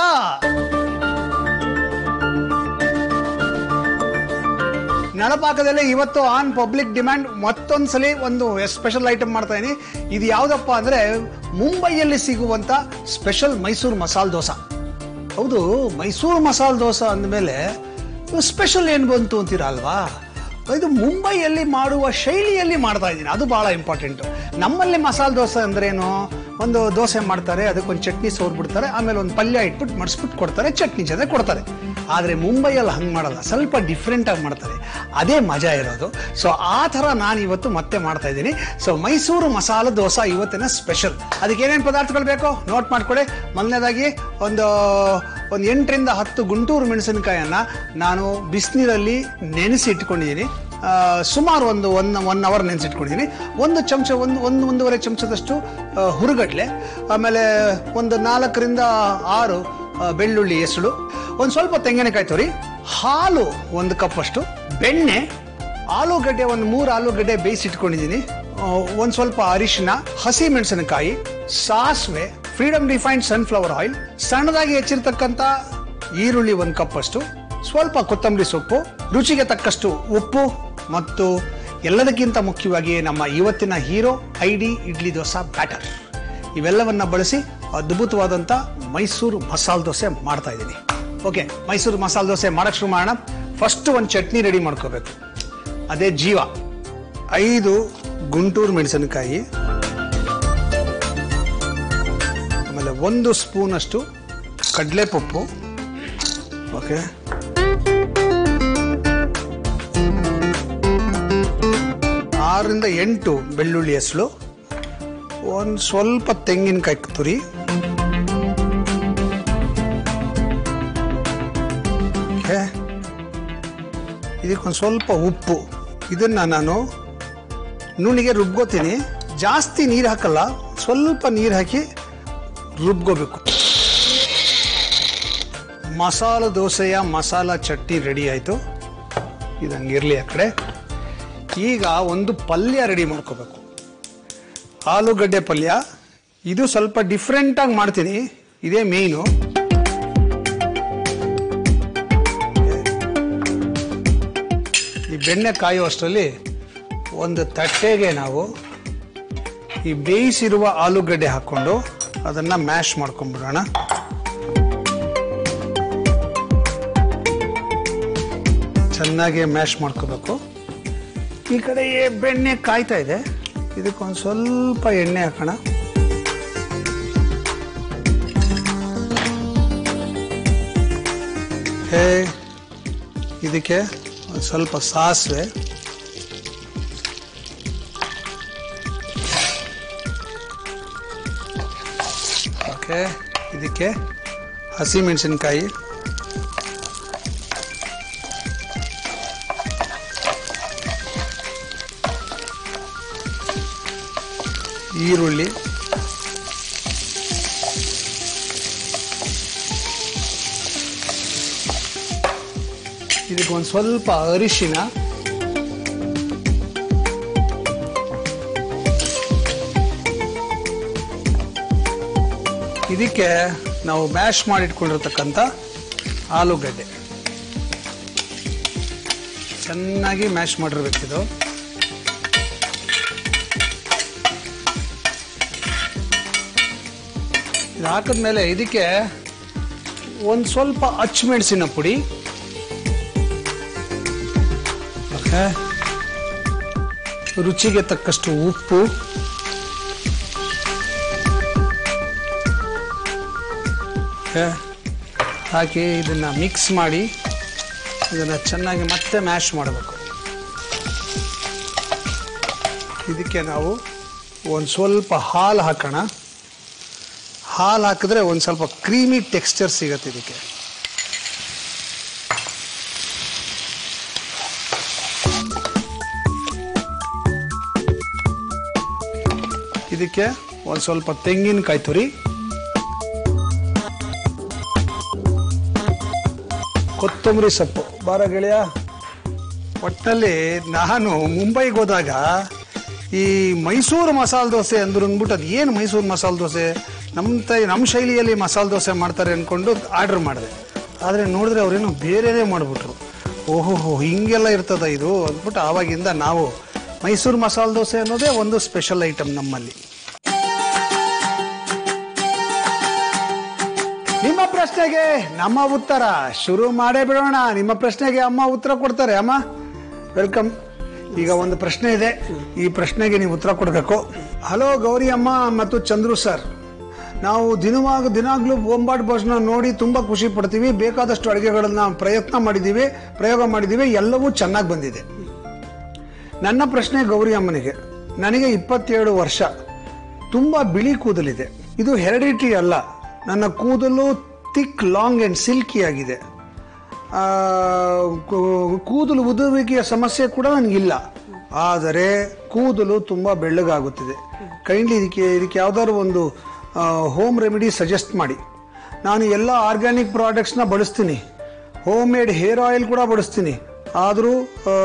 ನಳಪಾಕದಲ್ಲಿ ಇವತ್ತು ಆನ್ ಪಬ್ಲಿಕ್ ಡಿಮ್ಯಾಂಡ್ ಮತ್ತೊಂದ್ಸಲಿ ಒಂದು ಸ್ಪೆಷಲ್ ಐಟಮ್ ಮಾಡ್ತಾ ಇದೀನಿ ಇದು ಯಾವ್ದಪ್ಪ ಅಂದ್ರೆ ಮುಂಬೈಯಲ್ಲಿ ಸಿಗುವಂತ ಸ್ಪೆಷಲ್ ಮೈಸೂರು ಮಸಾಲ್ ದೋಸೆ ಹೌದು ಮೈಸೂರು ಮಸಾಲ್ ದೋಸೆ ಅಂದಮೇಲೆ ಸ್ಪೆಷಲ್ ಏನು ಬಂತು ಅಂತೀರಾ ಅಲ್ವಾ ಇದು ಮುಂಬೈಯಲ್ಲಿ ಮಾಡುವ ಶೈಲಿಯಲ್ಲಿ ಮಾಡ್ತಾ ಇದ್ದೀನಿ ಅದು ಬಹಳ ಇಂಪಾರ್ಟೆಂಟ್ ನಮ್ಮಲ್ಲಿ ಮಸಾಲೆ ದೋಸೆ ಅಂದ್ರೇನು ಒಂದು ದೋಸೆ ಮಾಡ್ತಾರೆ ಅದಕ್ಕೊಂದು ಚಟ್ನಿ ಸೋರ್ಬಿಡ್ತಾರೆ ಆಮೇಲೆ ಒಂದು ಪಲ್ಯ ಇಟ್ಬಿಟ್ಟು ಮಡಿಸ್ಬಿಟ್ಟು ಕೊಡ್ತಾರೆ ಚಟ್ನಿ ಜೊತೆ ಕೊಡ್ತಾರೆ ಆದರೆ ಮುಂಬೈಯಲ್ಲಿ ಹಂಗೆ ಮಾಡಲ್ಲ ಸ್ವಲ್ಪ ಡಿಫ್ರೆಂಟ್ ಆಗಿ ಮಾಡ್ತಾರೆ ಅದೇ ಮಜಾ ಇರೋದು ಸೊ ಆ ಥರ ನಾನು ಇವತ್ತು ಮತ್ತೆ ಮಾಡ್ತಾ ಇದ್ದೀನಿ ಸೊ ಮೈಸೂರು ಮಸಾಲೆ ದೋಸೆ ಇವತ್ತಿನ ಸ್ಪೆಷಲ್ ಅದಕ್ಕೆ ಏನೇನು ಪದಾರ್ಥಗಳು ಬೇಕು ನೋಟ್ ಮಾಡ್ಕೊಳ್ಳಿ ಮೊದಲನೇದಾಗಿ ಒಂದು ಒಂದು ಎಂಟರಿಂದ ಹತ್ತು ಗುಂಟೂರು ಮೆಣಸಿನಕಾಯನ್ನ ನಾನು ಬಿಸಿನೀರಲ್ಲಿ ನೆನೆಸಿ ಇಟ್ಕೊಂಡಿದ್ದೀನಿ ಆ, ಸುಮಾರು ಒಂದು ಒನ್ ಒನ್ ಅವರ್ ನೆನೆಸಿಟ್ಕೊಂಡಿದ್ದೀನಿ ಒಂದು ಚಮಚ ಒಂದು ಒಂದು ಒಂದೂವರೆ ಚಮಚದಷ್ಟು ಆ, ಹುರುಗಡ್ಲೆ ಆಮೇಲೆ ಒಂದು ನಾಲ್ಕರಿಂದ ಆರು ಆ, ಬೆಳ್ಳುಳ್ಳಿ ಎಸಳು ಒಂದು ಸ್ವಲ್ಪ ತೆಂಗಿನಕಾಯಿ ತುರಿ ಹಾಲು ಒಂದು ಕಪ್ ಅಷ್ಟು ಬೆಣ್ಣೆ ಆಲೂಗಡ್ಡೆ ಒಂದು ಮೂರು ಆಲೂಗಡ್ಡೆ ಬೇಯಿಸಿಟ್ಕೊಂಡಿದ್ದೀನಿ ಒಂದು ಸ್ವಲ್ಪ ಅರಿಶಿನ ಹಸಿ ಮೆಣಸಿನಕಾಯಿ ಸಾಸಿವೆ ಫ್ರೀಡಮ್ ರಿಫೈನ್ಡ್ ಸನ್ಫ್ಲವರ್ ಆಯಿಲ್ ಸಣ್ಣದಾಗಿ ಹೆಚ್ಚಿರ್ತಕ್ಕಂಥ ಈರುಳ್ಳಿ ಒಂದು ಕಪ್ ಅಷ್ಟು ಸ್ವಲ್ಪ ಕೊತ್ತಂಬರಿ ಸೊಪ್ಪು ರುಚಿಗೆ ತಕ್ಕಷ್ಟು ಉಪ್ಪು ಮತ್ತು ಎಲ್ಲದಕ್ಕಿಂತ ಮುಖ್ಯವಾಗಿ ನಮ್ಮ ಇವತ್ತಿನ hero ID idli dosa batter ಇವೆಲ್ಲವನ್ನ ಬಳಸಿ ಅದ್ಭುತವಾದಂಥ ಮೈಸೂರು ಮಸಾಲೆ ದೋಸೆ ಮಾಡ್ತಾ ಇದ್ದೀನಿ ಓಕೆ ಮೈಸೂರು ಮಸಾಲೆ ದೋಸೆ ಮಾಡಕ್ ಶುರು ಮಾಡೋಣ ಫಸ್ಟ್ ಒಂದು ಚಟ್ನಿ ರೆಡಿ ಮಾಡ್ಕೋಬೇಕು ಅದೇ ಜೀವ ಐದು ಗುಂಟೂರು ಮೆಣಸಿನಕಾಯಿ ಆಮೇಲೆ ಒಂದು ಸ್ಪೂನ್ ಅಷ್ಟು ಕಡಲೆಪಪ್ಪು ಓಕೆ ಆರರಿಂದ ಎಂಟು ಬೆಳ್ಳುಳ್ಳಿ ಹೆಸಳು ಒಂದು ಸ್ವಲ್ಪ ತೆಂಗಿನಕಾಯಿ ತುರಿ ಓಕೆ ಇದಕ್ಕೊಂದು ಸ್ವಲ್ಪ ಉಪ್ಪು ಇದನ್ನ ನಾನು ನುಣಿಗೆ ರುಬ್ಕೋತೀನಿ ಜಾಸ್ತಿ ನೀರು ಹಾಕಲ್ಲ ಸ್ವಲ್ಪ ನೀರು ಹಾಕಿ ರುಬ್ಕೋಬೇಕು ಮಸಾಲ ದೋಸೆಯ ಮಸಾಲ ಚಟ್ನಿ ರೆಡಿ ಆಯಿತು ಇದಂಗಿರಲಿ ಆ ಕಡೆ ಈಗ ಒಂದು ಪಲ್ಯ ರೆಡಿ ಮಾಡ್ಕೋಬೇಕು ಆಲೂಗಡ್ಡೆ ಪಲ್ಯ ಇದು ಸ್ವಲ್ಪ ಡಿಫ್ರೆಂಟಾಗಿ ಮಾಡ್ತೀನಿ ಇದೇ ಮೇಯ್ನು ಈ ಬೆಣ್ಣೆ ಕಾಯೋ ಅಷ್ಟರಲ್ಲಿ ಒಂದು ತಟ್ಟೆಗೆ ನಾವು ಈ ಬೇಯಿಸಿರುವ ಆಲೂಗಡ್ಡೆ ಹಾಕ್ಕೊಂಡು ಅದನ್ನ ಮ್ಯಾಶ್ ಮಾಡ್ಕೊಂಡ್ಬಿಡೋಣ ಚೆನ್ನಾಗಿ ಮ್ಯಾಶ್ ಮಾಡ್ಕೋಬೇಕು ಈ ಕಡೆ ಈ ಬೆಣ್ಣೆ ಕಾಯ್ತಾ ಇದೆ ಇದಕ್ಕೊಂದು ಸ್ವಲ್ಪ ಎಣ್ಣೆ ಹಾಕೋಣ ಹೇ ಇದಕ್ಕೆ ಒಂದು ಸ್ವಲ್ಪ ಸಾಸಿವೆ ಓಕೆ ಇದಕ್ಕೆ ಹಸಿ ಮೆಣಸಿನ್ಕಾಯಿ ಈರುಳ್ಳಿ ಇದಕ್ಕೆ ಒಂದು ಸ್ವಲ್ಪ ಅರಿಶಿನ ಇದಕ್ಕೆ ನಾವು ಮ್ಯಾಶ್ ಮಾಡಿಟ್ಕೊಂಡಿರ್ತಕ್ಕಂಥ ಆಲೂಗಡ್ಡೆ ಚೆನ್ನಾಗಿ ಮ್ಯಾಶ್ ಮಾಡಿರ್ಬೇಕಿದು ಇದು ಹಾಕಿದ್ಮೇಲೆ ಇದಕ್ಕೆ ಒಂದು ಸ್ವಲ್ಪ ಅಚ್ಚಮೆಣಸಿನ ಪುಡಿ ಓಕೆ ರುಚಿಗೆ ತಕ್ಕಷ್ಟು ಉಪ್ಪು ಓಕೆ ಹಾಕಿ ಇದನ್ನ ಮಿಕ್ಸ್ ಮಾಡಿ ಇದನ್ನ ಚೆನ್ನಾಗಿ ಮತ್ತೆ ಮ್ಯಾಶ್ ಮಾಡಬೇಕು ಇದಕ್ಕೆ ನಾವು ಒಂದು ಸ್ವಲ್ಪ ಹಾಲು ಹಾಕೋಣ ಹಾಲು ಹಾಕಿದ್ರೆ ಒಂದು ಸ್ವಲ್ಪ ಕ್ರೀಮಿ ಟೆಕ್ಸ್ಚರ್ ಸಿಗತ್ತೆ ಇದಕ್ಕೆ ಇದಕ್ಕೆ ಒಂದು ಸ್ವಲ್ಪ ತೆಂಗಿನಕಾಯಿ ತುರಿ ಕೊತ್ತಂಬರಿ ಸೊಪ್ಪು ಬಾರ ಗೆಳೆಯ ಒಟ್ಟಲ್ಲಿ ನಾನು ಮುಂಬೈಗೆ ಹೋದಾಗ ಈ ಮೈಸೂರು ಮಸಾಲೆ ದೋಸೆ ಅಂದ್ರು ಅಂದ್ಬಿಟ್ಟು ಅದು ಏನು ಮೈಸೂರು ಮಸಾಲೆ ದೋಸೆ ನಮ್ಮ ತೈ ನಮ್ಮ ಶೈಲಿಯಲ್ಲಿ ಮಸಾಲೆ ದೋಸೆ ಮಾಡ್ತಾರೆ ಅಂದ್ಕೊಂಡು ಆರ್ಡರ್ ಮಾಡಿದೆ ಆದರೆ ನೋಡಿದ್ರೆ ಅವ್ರೇನೋ ಬೇರೆನೇ ಮಾಡಿಬಿಟ್ರು ಓಹೋ ಹೋ ಹಿಂಗೆಲ್ಲ ಇರ್ತದ ಇದು ಅಂದ್ಬಿಟ್ಟು ಆವಾಗಿಂದ ನಾವು ಮೈಸೂರು ಮಸಾಲೆ ದೋಸೆ ಅನ್ನೋದೇ ಒಂದು ಸ್ಪೆಷಲ್ ಐಟಮ್ ನಮ್ಮಲ್ಲಿ ನಿಮ್ಮ ಪ್ರಶ್ನೆಗೆ ನಮ್ಮ ಉತ್ತರ ಶುರು ಮಾಡೇ ಬಿಡೋಣ ನಿಮ್ಮ ಪ್ರಶ್ನೆಗೆ ಅಮ್ಮ ಉತ್ತರ ಕೊಡ್ತಾರೆ ಅಮ್ಮ ವೆಲ್ಕಮ್ ಈಗ ಒಂದು ಪ್ರಶ್ನೆ ಇದೆ ಈ ಪ್ರಶ್ನೆಗೆ ನೀವು ಉತ್ತರ ಕೊಡಬೇಕು ಹಲೋ ಗೌರಿ ಅಮ್ಮ ಮತ್ತು ಚಂದ್ರು ಸರ್ ನಾವು ದಿನವಾಗ ದಿನಾಗ್ಲೂ ಬೊಂಬಾಟ್ ಭೋಜನ ನೋಡಿ ತುಂಬಾ ಖುಷಿ ಪಡ್ತೀವಿ ಬೇಕಾದಷ್ಟು ಅಡುಗೆಗಳನ್ನ ಪ್ರಯತ್ನ ಮಾಡಿದ್ದೀವಿ ಪ್ರಯೋಗ ಮಾಡಿದ್ದೀವಿ ಎಲ್ಲವೂ ಚೆನ್ನಾಗಿ ಬಂದಿದೆ ನನ್ನ ಪ್ರಶ್ನೆ ಗೌರಿ ಅಮ್ಮನಿಗೆ ನನಗೆ ಇಪ್ಪತ್ತೇಳು ವರ್ಷ ತುಂಬಾ ಬಿಳಿ ಕೂದಲಿದೆ ಇದು ಹೆರಿಡಿಟಿ ಅಲ್ಲ ನನ್ನ ಕೂದಲು ಥಿಕ್ ಲಾಂಗ್ ಅಂಡ್ ಸಿಲ್ಕಿ ಆಗಿದೆ ಆ, ಕೂ- ಕೂದಲು ಉದುರುವಿಕೆಯ ಸಮಸ್ಯೆ ಕೂಡ ನನಗಿಲ್ಲ ಆದರೆ ಕೂದಲು ತುಂಬಾ ಬೆಳ್ಳಗಾಗುತ್ತಿದೆ ಕೈಂಡ್ಲಿ ಇದಕ್ಕೆ ಇದಕ್ಕೆ ಯಾವ್ದಾದ್ರು ಒಂದು ಹೋಮ್ ರೆಮಿಡಿ ಸಜೆಸ್ಟ್ ಮಾಡಿ ನಾನು ಎಲ್ಲ ಆರ್ಗ್ಯಾನಿಕ್ ಪ್ರಾಡಕ್ಟ್ಸ್ನ ಬಳಸ್ತೀನಿ ಹೋಮ್ ಮೇಡ್ ಹೇರ್ ಆಯಿಲ್ ಕೂಡ ಬಳಸ್ತೀನಿ ಆದರೂ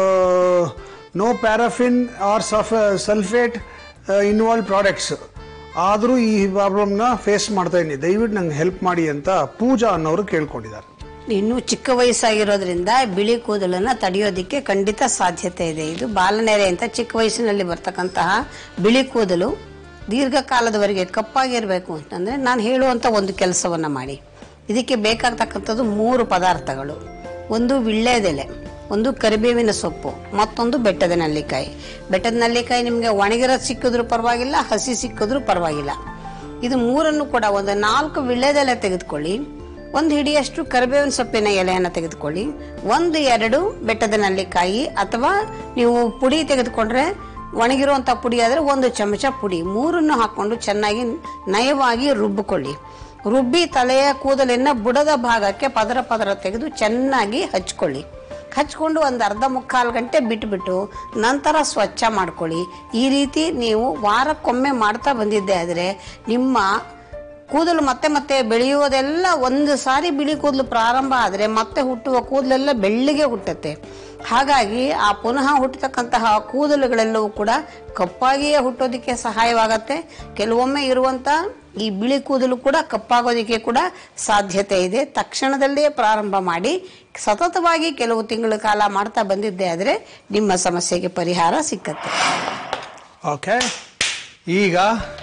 ನೋ ಪ್ಯಾರಾಫಿನ್ ಆರ್ ಸಫ್ ಸಲ್ಫೇಟ್ ಇನ್ವಾಲ್ವ್ ಪ್ರಾಡಕ್ಟ್ಸ್ ಆದರೂ ಈ ಪ್ರಾಬ್ಲಮ್ನ ಫೇಸ್ ಮಾಡ್ತಾ ಇದ್ದೀನಿ ದಯವಿಟ್ಟು ನಂಗೆ ಹೆಲ್ಪ್ ಮಾಡಿ ಅಂತ ಪೂಜಾ ಅನ್ನೋರು ಕೇಳ್ಕೊಂಡಿದ್ದಾರೆ ಇನ್ನು ಚಿಕ್ಕ ವಯಸ್ಸಾಗಿರೋದ್ರಿಂದ ಬಿಳಿ ಕೂದಲನ್ನ ತಡೆಯೋದಿಕ್ಕೆ ಖಂಡಿತ ಸಾಧ್ಯತೆ ಇದೆ ಇದು ಬಾಲನೆರೆ ಅಂತ ಚಿಕ್ಕ ವಯಸ್ಸಿನಲ್ಲಿ ಬರ್ತಕ್ಕಂತಹ ಬಿಳಿ ಕೂದಲು ದೀರ್ಘಕಾಲದವರೆಗೆ ಕಪ್ಪಾಗಿರಬೇಕು ಅಂತಂದ್ರೆ ನಾನು ಹೇಳುವಂತ ಒಂದು ಕೆಲಸವನ್ನ ಮಾಡಿ ಇದಕ್ಕೆ ಬೇಕಾಗ್ತಕ್ಕಂಥದ್ದು ಮೂರು ಪದಾರ್ಥಗಳು ಒಂದು ವಿಳ್ಳೆದೆಲೆ ಒಂದು ಕರಿಬೇವಿನ ಸೊಪ್ಪು ಮತ್ತೊಂದು ಬೆಟ್ಟದ ನಲ್ಲಿಕಾಯಿ ಬೆಟ್ಟದ ನಲ್ಲಿಕಾಯಿ ನಿಮಗೆ ಒಣಗಿರೋದು ಸಿಕ್ಕಿದ್ರೂ ಪರವಾಗಿಲ್ಲ ಹಸಿ ಸಿಕ್ಕಿದ್ರೂ ಪರವಾಗಿಲ್ಲ ಇದು ಮೂರನ್ನು ಕೂಡ ಒಂದು ನಾಲ್ಕು ವಿಳ್ಳೆದೆಲೆ ತೆಗೆದುಕೊಳ್ಳಿ ಒಂದು ಹಿಡಿಯಷ್ಟು ಕರಿಬೇವಿನ ಸೊಪ್ಪಿನ ಎಲೆಯನ್ನು ತೆಗೆದುಕೊಳ್ಳಿ ಒಂದು ಎರಡು ಬೆಟ್ಟದ ನಲ್ಲಿಕಾಯಿ ಅಥವಾ ನೀವು ಪುಡಿ ತೆಗೆದುಕೊಂಡ್ರೆ ಒಣಗಿರುವಂಥ ಪುಡಿ ಆದರೆ ಒಂದು ಚಮಚ ಪುಡಿ ಮೂರನ್ನು ಹಾಕೊಂಡು ಚೆನ್ನಾಗಿ ನಯವಾಗಿ ರುಬ್ಬಿಕೊಳ್ಳಿ ರುಬ್ಬಿ ತಲೆಯ ಕೂದಲಿನ ಬುಡದ ಭಾಗಕ್ಕೆ ಪದರ ಪದರ ತೆಗೆದು ಚೆನ್ನಾಗಿ ಹಚ್ಕೊಳ್ಳಿ ಹಚ್ಕೊಂಡು ಒಂದು ಅರ್ಧ ಮುಕ್ಕಾಲು ಗಂಟೆ ಬಿಟ್ಬಿಟ್ಟು ನಂತರ ಸ್ವಚ್ಛ ಮಾಡ್ಕೊಳ್ಳಿ ಈ ರೀತಿ ನೀವು ವಾರಕ್ಕೊಮ್ಮೆ ಮಾಡ್ತಾ ಬಂದಿದ್ದೆ ಆದರೆ ನಿಮ್ಮ ಕೂದಲು ಮತ್ತೆ ಮತ್ತೆ ಬೆಳೆಯುವುದೆಲ್ಲ ಒಂದು ಸಾರಿ ಬಿಳಿ ಕೂದಲು ಪ್ರಾರಂಭ ಆದರೆ ಮತ್ತೆ ಹುಟ್ಟುವ ಕೂದಲೆಲ್ಲ ಬೆಳ್ಳಿಗೆ ಹುಟ್ಟುತ್ತೆ ಹಾಗಾಗಿ ಆ ಪುನಃ ಹುಟ್ಟತಕ್ಕಂತಹ ಕೂದಲುಗಳೆಲ್ಲವೂ ಕೂಡ ಕಪ್ಪಾಗಿಯೇ ಹುಟ್ಟೋದಕ್ಕೆ ಸಹಾಯವಾಗತ್ತೆ ಕೆಲವೊಮ್ಮೆ ಇರುವಂತ ಈ ಬಿಳಿ ಕೂದಲು ಕೂಡ ಕಪ್ಪಾಗೋದಕ್ಕೆ ಕೂಡ ಸಾಧ್ಯತೆ ಇದೆ ತಕ್ಷಣದಲ್ಲೇ ಪ್ರಾರಂಭ ಮಾಡಿ ಸತತವಾಗಿ ಕೆಲವು ತಿಂಗಳ ಕಾಲ ಮಾಡ್ತಾ ಬಂದಿದ್ದೆ ಆದರೆ ನಿಮ್ಮ ಸಮಸ್ಯೆಗೆ ಪರಿಹಾರ ಸಿಕ್ಕತ್ತೆ ಓಕೆ ಈಗ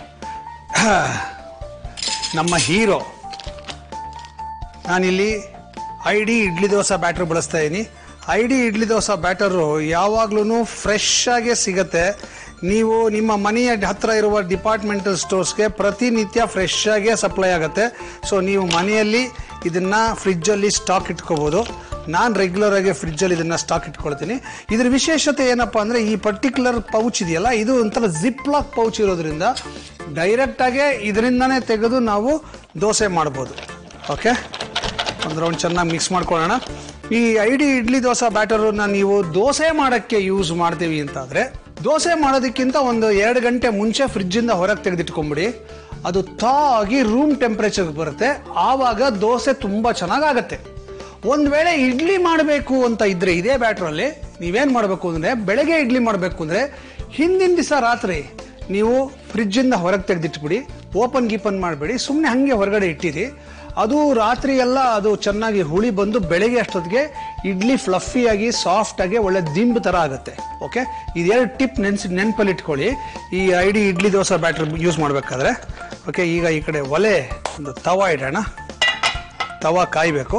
ನಮ್ಮ ಹೀರೋ ನಾನಿಲ್ಲಿ I D idli dosa batter ಬಳಸ್ತಾ ಇದ್ದೀನಿ I D idli dosa batter ಯಾವಾಗ್ಲೂ ಫ್ರೆಶ್ ಆಗೇ ಸಿಗತ್ತೆ ನೀವು ನಿಮ್ಮ ಮನೆಯ ಹತ್ರ ಇರುವ ಡಿಪಾರ್ಟ್ಮೆಂಟಲ್ ಸ್ಟೋರ್ಸ್ಗೆ ಪ್ರತಿನಿತ್ಯ ಫ್ರೆಶ್ ಆಗೇ ಸಪ್ಲೈ ಆಗುತ್ತೆ ಸೊ ನೀವು ಮನೆಯಲ್ಲಿ ಇದನ್ನ ಫ್ರಿಜ್ಜಲ್ಲಿ ಸ್ಟಾಕ್ ಇಟ್ಕೋಬಹುದು ನಾನು ರೆಗ್ಯುಲರ್ ಆಗಿ ಫ್ರಿಜ್ಜಲ್ಲಿ ಇದನ್ನ ಸ್ಟಾಕ್ ಇಟ್ಕೊಳ್ತೀನಿ ಇದ್ರ ವಿಶೇಷತೆ ಏನಪ್ಪಾ ಅಂದ್ರೆ ಈ ಪರ್ಟಿಕ್ಯುಲರ್ ಪೌಚ್ ಇದೆಯಲ್ಲ ಇದು ಒಂಥರ ಜಿಪ್ ಲಾಕ್ ಪೌಚ್ ಇರೋದ್ರಿಂದ ಡೈರೆಕ್ಟ್ ಆಗಿ ಇದರಿಂದನೇ ತೆಗೆದು ನಾವು ದೋಸೆ ಮಾಡ್ಬೋದು ಓಕೆ ಒಂದು ರೌಂಡ್ ಚೆನ್ನಾಗಿ ಮಿಕ್ಸ್ ಮಾಡ್ಕೊಳ್ಳೋಣ ಈ ಐಡಿ ಇಡ್ಲಿ ದೋಸೆ ಬ್ಯಾಟರನ್ನ ನೀವು ದೋಸೆ ಮಾಡೋಕ್ಕೆ ಯೂಸ್ ಮಾಡ್ತೀವಿ ಅಂತಾದ್ರೆ ದೋಸೆ ಮಾಡೋದಕ್ಕಿಂತ ಒಂದು ಎರಡು ಗಂಟೆ ಮುಂಚೆ ಫ್ರಿಜ್ಜಿಂದ ಹೊರಗೆ ತೆಗೆದಿಟ್ಕೊಂಬಿಡಿ ಅದು ಥಾ ಆಗಿ ರೂಮ್ ಟೆಂಪ್ರೇಚರ್ ಬರುತ್ತೆ ಆವಾಗ ದೋಸೆ ತುಂಬ ಚೆನ್ನಾಗಾಗತ್ತೆ ಒಂದು ವೇಳೆ ಇಡ್ಲಿ ಮಾಡಬೇಕು ಅಂತ ಇದ್ರೆ ಇದೇ ಬ್ಯಾಟ್ರಲ್ಲಿ ನೀವೇನು ಮಾಡಬೇಕು ಅಂದರೆ ಬೆಳಗ್ಗೆ ಇಡ್ಲಿ ಮಾಡಬೇಕು ಅಂದರೆ ಹಿಂದಿನ ದಿವಸ ರಾತ್ರಿ ನೀವು ಫ್ರಿಜ್ಜಿಂದ ಹೊರಗೆ ತೆಗೆದಿಟ್ಬಿಡಿ ಓಪನ್ ಗೀಪನ್ ಮಾಡಬೇಡಿ ಸುಮ್ಮನೆ ಹಾಗೆ ಹೊರಗಡೆ ಇಟ್ಟಿರಿ ಅದು ರಾತ್ರಿ ಎಲ್ಲ ಅದು ಚೆನ್ನಾಗಿ ಹುಳಿ ಬಂದು ಬೆಳಗ್ಗೆ ಅಷ್ಟೊತ್ತಿಗೆ ಇಡ್ಲಿ ಫ್ಲಫಿಯಾಗಿ ಸಾಫ್ಟಾಗಿ ಒಳ್ಳೆ ದಿಂಬು ಥರ ಆಗುತ್ತೆ ಓಕೆ ಇದೆರಡು ಟಿಪ್ ನೆನ್ಸಿ ನೆನಪಲ್ಲಿ ಇಟ್ಕೊಳ್ಳಿ ಈ ID idli dosa batter use ಮಾಡಬೇಕಾದ್ರೆ ಓಕೆ ಈಗ ಈ ಕಡೆ ಒಲೆ ಒಂದು ತವ ಇಡೋಣ ತವ ಕಾಯಬೇಕು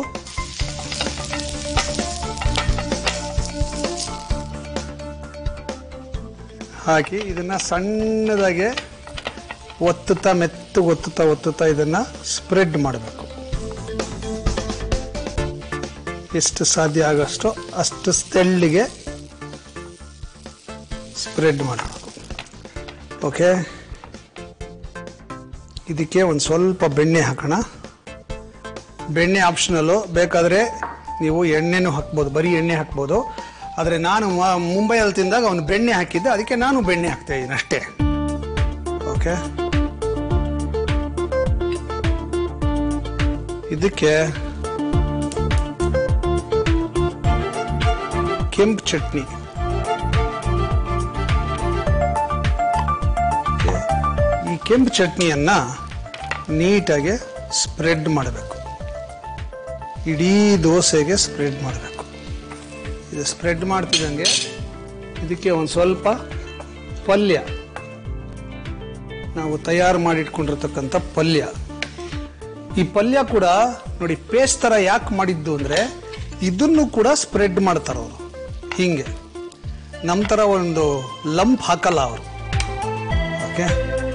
ಹಾಕಿ ಇದನ್ನ ಸಣ್ಣದಾಗೆ ಒತ್ತುತ್ತಾ ಮೆತ್ತಗೆ ಒತ್ತುತ್ತಾ ಒತ್ತುತ್ತಾ ಇದನ್ನ ಸ್ಪ್ರೆಡ್ ಮಾಡಬೇಕು ಎಷ್ಟು ಸಾಧ್ಯ ಆಗೋಷ್ಟು ಅಷ್ಟು ತೆಳ್ಳಿಗೆ ಸ್ಪ್ರೆಡ್ ಮಾಡಬೇಕು ಓಕೆ ಇದಕ್ಕೆ ಒಂದು ಸ್ವಲ್ಪ ಬೆಣ್ಣೆ ಹಾಕೋಣ ಬೆಣ್ಣೆ ಆಪ್ಷನಲ್ಲು ಬೇಕಾದರೆ ನೀವು ಎಣ್ಣೆನೂ ಹಾಕ್ಬೋದು ಬರೀ ಎಣ್ಣೆ ಹಾಕ್ಬೋದು ಆದರೆ ನಾನು ಮ- ಮುಂಬೈಯಲ್ಲಿ ತಿಂದಾಗ ಅವನು ಬೆಣ್ಣೆ ಹಾಕಿದ್ದೆ ಅದಕ್ಕೆ ನಾನು ಬೆಣ್ಣೆ ಹಾಕ್ತಾ ಇದ್ದೀನಿ ಅಷ್ಟೇ ಓಕೆ ಇದಕ್ಕೆ ಕೆಂಪು ಚಟ್ನಿ Okay. ಈ ಕೆಂಪು ಚಟ್ನಿಯನ್ನ ನೀಟಾಗಿ ಸ್ಪ್ರೆಡ್ ಮಾಡಬೇಕು ಇಡೀ ದೋಸೆಗೆ ಸ್ಪ್ರೆಡ್ ಮಾಡಬೇಕು ಇದು ಸ್ಪ್ರೆಡ್ ಮಾಡ್ತಿದ್ದಂಗೆ ಇದಕ್ಕೆ ಒಂದು ಸ್ವಲ್ಪ ಪಲ್ಯ ನಾವು ತಯಾರು ಮಾಡಿಟ್ಕೊಂಡಿರ್ತಕ್ಕಂಥ ಪಲ್ಯ ಈ ಪಲ್ಯ ಕೂಡ ನೋಡಿ ಪೇಸ್ಟ್ ಥರ ಯಾಕೆ ಮಾಡಿದ್ದು ಅಂದರೆ ಇದನ್ನು ಕೂಡ ಸ್ಪ್ರೆಡ್ ಮಾಡ್ತಾರೆ ಅವರು ಹೀಗೆ ನಮ್ಮ ಥರ ಒಂದು ಲಂಪ್ ಹಾಕಲ್ಲ ಅವರು ಓಕೆ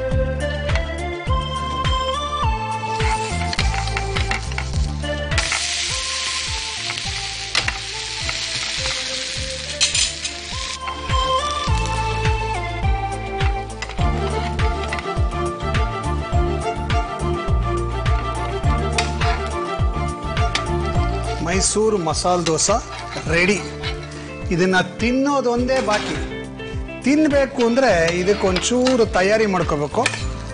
ಮೈಸೂರು ಮಸಾಲೆ ದೋಸೆ ರೆಡಿ ಇದನ್ನ ತಿನ್ನೋದು ಒಂದೇ ಬಾಕಿ ತಿನ್ನಬೇಕು ಅಂದರೆ ಇದಕ್ಕೊಂಚೂರು ತಯಾರಿ ಮಾಡ್ಕೋಬೇಕು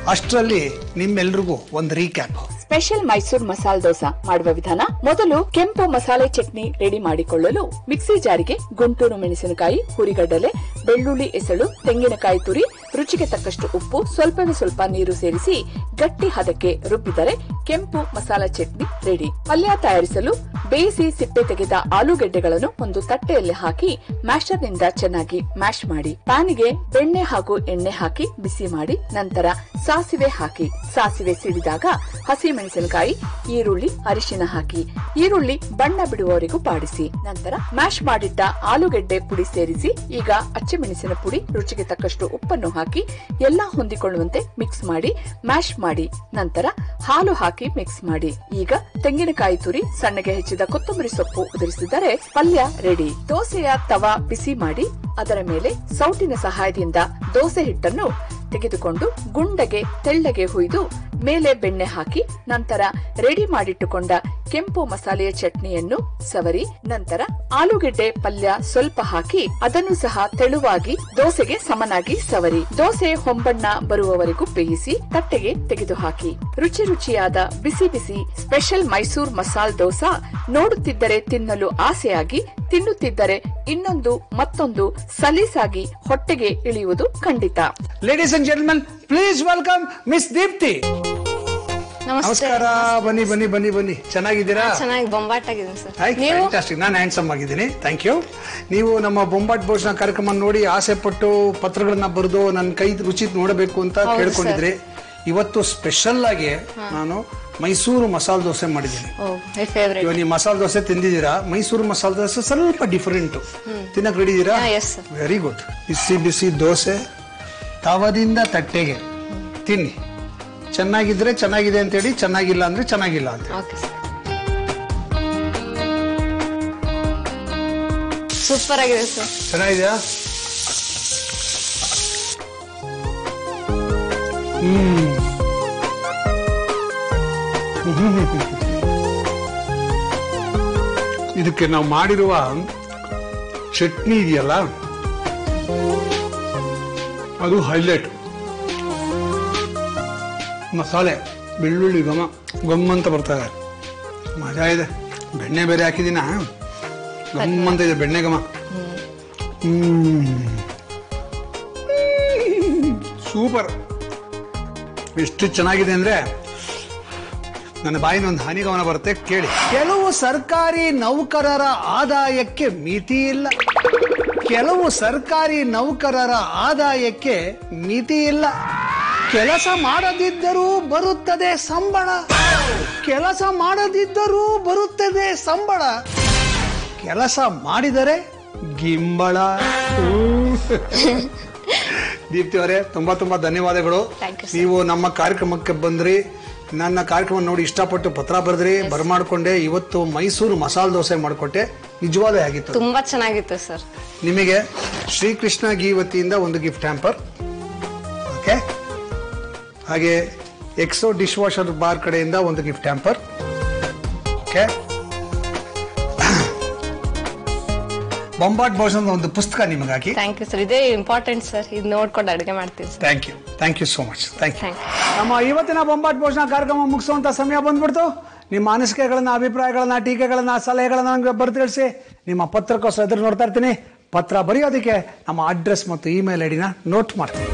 ಅಷ್ಟರಲ್ಲಿ ನಿಮ್ಮೆಲ್ರಿಗೂ ಒಂದು ರೀಕ್ಯಾಪ್ ಸ್ಪೆಷಲ್ ಮೈಸೂರ್ ಮಸಾಲ ದೋಸಾ ಮಾಡುವ ವಿಧಾನ ಮೊದಲು ಕೆಂಪು ಮಸಾಲೆ ಚಟ್ನಿ ರೆಡಿ ಮಾಡಿಕೊಳ್ಳಲು ಮಿಕ್ಸಿ ಜಾರಿಗೆ ಗುಂಟೂರು ಮೆಣಸಿನಕಾಯಿ ಹುರಿಗಡ್ಡಲೆ ಬೆಳ್ಳುಳ್ಳಿ ಎಸಳು ತೆಂಗಿನಕಾಯಿ ತುರಿ ರುಚಿಗೆ ತಕ್ಕಷ್ಟು ಉಪ್ಪು ಸ್ವಲ್ಪವೇ ಸ್ವಲ್ಪ ನೀರು ಸೇರಿಸಿ ಗಟ್ಟಿ ಹದಕ್ಕೆ ರುಬ್ಬಿದರೆ ಕೆಂಪು ಮಸಾಲ ಚಟ್ನಿ ರೆಡಿ ಪಲ್ಯ ತಯಾರಿಸಲು ಬೇಯಿಸಿ ಸಿಪ್ಪೆ ತೆಗೆದ ಆಲೂಗೆಡ್ಡೆಗಳನ್ನು ಒಂದು ತಟ್ಟೆಯಲ್ಲಿ ಹಾಕಿ ಮ್ಯಾಶರ್ನಿಂದ ಚೆನ್ನಾಗಿ ಮ್ಯಾಶ್ ಮಾಡಿ ಪ್ಯಾನಿಗೆ ಬೆಣ್ಣೆ ಹಾಗೂ ಎಣ್ಣೆ ಹಾಕಿ ಬಿಸಿ ಮಾಡಿ ನಂತರ ಸಾಸಿವೆ ಹಾಕಿ ಸಾಸಿವೆ ಸಿಡಿದಾಗ ಹಸಿ ಮೆಣಸಿನಕಾಯಿ ಈರುಳ್ಳಿ ಅರಿಶಿನ ಹಾಕಿ ಈರುಳ್ಳಿ ಬಣ್ಣ ಬಿಡುವವರೆಗೂ ಬಾಡಿಸಿ ನಂತರ ಮ್ಯಾಶ್ ಮಾಡಿಟ್ಟ ಆಲೂಗೆಡ್ಡೆ ಪುಡಿ ಸೇರಿಸಿ ಈಗ ಅಚ್ಚಮೆಣಸಿನ ಪುಡಿ ರುಚಿಗೆ ತಕ್ಕಷ್ಟು ಉಪ್ಪನ್ನು ಹಾಕಿ ಎಲ್ಲಾ ಹೊಂದಿಕೊಳ್ಳುವಂತೆ ಮಿಕ್ಸ್ ಮಾಡಿ ಮ್ಯಾಶ್ ಮಾಡಿ ನಂತರ ಹಾಲು ಹಾಕಿ ಮಿಕ್ಸ್ ಮಾಡಿ ಈಗ ತೆಂಗಿನಕಾಯಿ ತುರಿ ಸಣ್ಣಗೆ ಹೆಚ್ಚಿದ ಕೊತ್ತಂಬರಿ ಸೊಪ್ಪು ಉದುರಿಸಿದರೆ ಪಲ್ಯ ರೆಡಿ ದೋಸೆಯ ತವಾ ಬಿಸಿ ಮಾಡಿ ಅದರ ಮೇಲೆ ಸೌಟಿನ ಸಹಾಯದಿಂದ ದೋಸೆ ಹಿಟ್ಟನ್ನು ತೆಗೆದುಕೊಂಡು ಗುಂಡಗೆ ತೆಳ್ಳಗೆ ಹುಯ್ದು ಮೇಲೆ ಬೆಣ್ಣೆ ಹಾಕಿ ನಂತರ ರೆಡಿ ಮಾಡಿಟ್ಟುಕೊಂಡ ಕೆಂಪು ಮಸಾಲೆಯ ಚಟ್ನಿಯನ್ನು ಸವರಿ ನಂತರ ಆಲೂಗೆಡ್ಡೆ ಪಲ್ಯ ಸ್ವಲ್ಪ ಹಾಕಿ ಅದನ್ನು ಸಹ ತೆಳುವಾಗಿ ದೋಸೆಗೆ ಸಮನಾಗಿ ಸವರಿ ದೋಸೆ ಹೊಂಬಣ್ಣ ಬರುವವರೆಗೂ ಬೇಯಿಸಿ ತಟ್ಟೆಗೆ ತೆಗೆದುಹಾಕಿ ರುಚಿ ರುಚಿಯಾದ ಬಿಸಿ ಬಿಸಿ ಸ್ಪೆಷಲ್ ಮೈಸೂರ್ ಮಸಾಲ್ ದೋಸಾ ನೋಡುತ್ತಿದ್ದರೆ ತಿನ್ನಲು ಆಸೆಯಾಗಿ ತಿನ್ನುತ್ತಿದ್ದರೆ ಇನ್ನೊಂದು ಮತ್ತೊಂದು ಸಲೀಸಾಗಿ ಹೊಟ್ಟೆಗೆ ಇಳಿಯುವುದು ಖಂಡಿತ ladies and gentlemen please welcome miss Deepti ನಮಸ್ತೆ ನಮಸ್ಕಾರ ಬನ್ನಿ ಬನ್ನಿ ಬನ್ನಿ ಬನ್ನಿ ಚೆನ್ನಾಗಿದ್ದೀರಾ ಚೆನ್ನಾಗಿ ಬೊಂಬಾಟ್ ಆಗಿದ್ದೀನಿ ಸರ್ ಹಾಯ್ ನೀವು ಫ್ಯಾಂಟಾಸ್ಟಿಕ್ ನಾನು ಹ್ಯಾಂಡ್ಸಮ್ ಆಗಿದ್ದೀನಿ ಥ್ಯಾಂಕ್ ಯು ನೀವು ನಮ್ಮ ಬೊಂಬಾಟ್ ಭೋಜನ ಕಾರ್ಯಕ್ರಮ ನೋಡಿ ಆಸೆ ಪಟ್ಟು ಪತ್ರಗಳನ್ನ ಬರೆದು ನನ್ನ ಕೈ ರುಚಿ ನೋಡಬೇಕು ಅಂತ ಹೌದು ಕೇಳ್ಕೊಂಡಿದ್ರಿ ಇವತ್ತು ಸ್ಪೆಷಲ್ ಆಗಿ ನಾನು ಮೈಸೂರು ಮಸಾಲೆ ದೋಸೆ ಮಾಡಿದ್ದೀನಿ ಓ ಮೈ ಫೇವ್ರೇಟ್ ಇವಾಗ ನೀವು ಮಸಾಲೆ ದೋಸೆ ತಿಂದಿದ್ದೀರಾ ಮೈಸೂರು ಮಸಾಲೆ ದೋಸೆ ಸ್ವಲ್ಪ ಡಿಫರೆಂಟ್ ತಿನ್ನಕ್ ರೆಡಿ ಇದ್ದೀರಾ ಹಾ, yes, sir. ವೆರಿ ಗುಡ್ ಬಿಸಿ ಬಿಸಿ ದೋಸೆ ತವದಿಂದ ತಟ್ಟೆಗೆ ತಿನ್ನಿ ಚೆನ್ನಾಗಿದ್ರೆ ಚೆನ್ನಾಗಿದೆ ಅಂತೇಳಿ ಚೆನ್ನಾಗಿಲ್ಲ ಅಂದ್ರೆ ಚೆನ್ನಾಗಿಲ್ಲ ಅಂತ ಓಕೆ ಸರ್ ಸೂಪರ್ ಆಗಿದೆ ಸರ್ ಚೆನ್ನಾಗಿದೆಯಾ ಹ್ಮ್ ಇದಕ್ಕೆ ನಾವು ಮಾಡಿರುವ ಚಟ್ನಿ ಇದೆಯಲ್ಲ ಅದು ಹೈಲೈಟ್ ಮಸಾಲೆ ಬೆಳ್ಳುಳ್ಳಿ ಘಮ ಗಮ್ ಅಂತ ಬರ್ತಾ ಇದೆ ಮಜಾ ಇದೆ ಬೆಣ್ಣೆ ಬೇರೆ ಹಾಕಿದೀನ ಗಮ್ ಅಂತ ಇದೆ ಬೆಣ್ಣೆ ಘಮ ಸೂಪರ್ ಎಷ್ಟು ಚೆನ್ನಾಗಿದೆ ಅಂದ್ರೆ ನನ್ನ ಬಾಯಿನ ಒಂದು ಹಾನಿಗಮನ ಬರುತ್ತೆ ಕೇಳಿ ಕೆಲವು ಸರ್ಕಾರಿ ನೌಕರರ ಆದಾಯಕ್ಕೆ ಮಿತಿ ಇಲ್ಲ ಕೆಲವು ಸರ್ಕಾರಿ ನೌಕರರ ಆದಾಯಕ್ಕೆ ಮಿತಿ ಇಲ್ಲ ಕೆಲಸ ಮಾಡದಿದ್ದರೂ ಬರುತ್ತದೆ ಸಂಬಳ ಕೆಲಸ ಮಾಡದಿದ್ದರೂ ಬರುತ್ತದೆ ಸಂಬಳ ಕೆಲಸ ಮಾಡಿದರೆ ಗಿಂಬಳ ದೀಪ್ತಿ ಅವರೇ ತುಂಬಾ ತುಂಬಾ ಧನ್ಯವಾದಗಳು Thank you, sir. ನೀವು ನಮ್ಮ ಕಾರ್ಯಕ್ರಮಕ್ಕೆ ಬಂದ್ರಿ ನನ್ನ ಕಾರ್ಯಕ್ರಮ ನೋಡಿ ಇಷ್ಟಪಟ್ಟು ಪತ್ರ ಬರೆದ್ರಿ ಬರ್ಮಾಡ್ಕೊಂಡೆ ಇವತ್ತು ಮೈಸೂರು ಮಸಾಲೆ ದೋಸೆ ಮಾಡಿಕೊಟ್ಟೆ ನಿಜವಾದ ಆಗಿತ್ತು ತುಂಬಾ ಚೆನ್ನಾಗಿತ್ತು ಸರ್ ನಿಮಗೆ ಶ್ರೀಕೃಷ್ಣ ಗೀ ವತಿಯಿಂದ ಒಂದು ಗಿಫ್ಟ್ ಹ್ಯಾಂಪರ್ ಓಕೆ ಹಾಗೆ ಎಕ್ಸೋ ಡಿಶ್ ವಾಷರ್ ಬಾರ್ ಕಡೆಯಿಂದ ಒಂದು ಗಿಫ್ಟ್ ಹ್ಯಾಂಪರ್ ಓಕೆ ಬೊಂಬಾಟ್ ಭೋಜನದ ಒಂದು ಪುಸ್ತಕ ನಿಮಗೆ ಹಾಕಿ ಥ್ಯಾಂಕ್ ಯು ಸರ್ ಇದೇ ಇಂಪಾರ್ಟೆಂಟ್ ಸರ್ ಇದು ನೋಡ್ಕೊಂಡು ಅಡುಗೆ ಮಾಡ್ತೀವಿ sir thank you thank you so much thank you thank you ನಮ್ಮ ಇವತ್ತಿನ ಬೊಂಬಾಟ್ ಭೋಜನ ಕಾರ್ಯಕ್ರಮ ಮುಗಿಸುವಂತ ಸಮಯ ಬಂದ್ಬಿಡ್ತು ನಿಮ್ಮ ಅನಿಸಿಕೆಗಳನ್ನ ಅಭಿಪ್ರಾಯಗಳನ್ನ ಟೀಕೆಗಳನ್ನ ಸಲಹೆಗಳನ್ನ ನನಗೆ ಬರೆದು ತಿಳಿಸಿ ನಿಮ್ಮ ಪತ್ರಕ್ಕೋಸ್ಕರ ಎದುರು ನೋಡ್ತಾ ಇರ್ತೀನಿ ಪತ್ರ ಬರೆಯೋದಕ್ಕೆ ನಮ್ಮ ಅಡ್ರೆಸ್ ಮತ್ತು ಇಮೇಲ್ ಐಡಿನ ನೋಟ್ ಮಾಡ್ತೀನಿ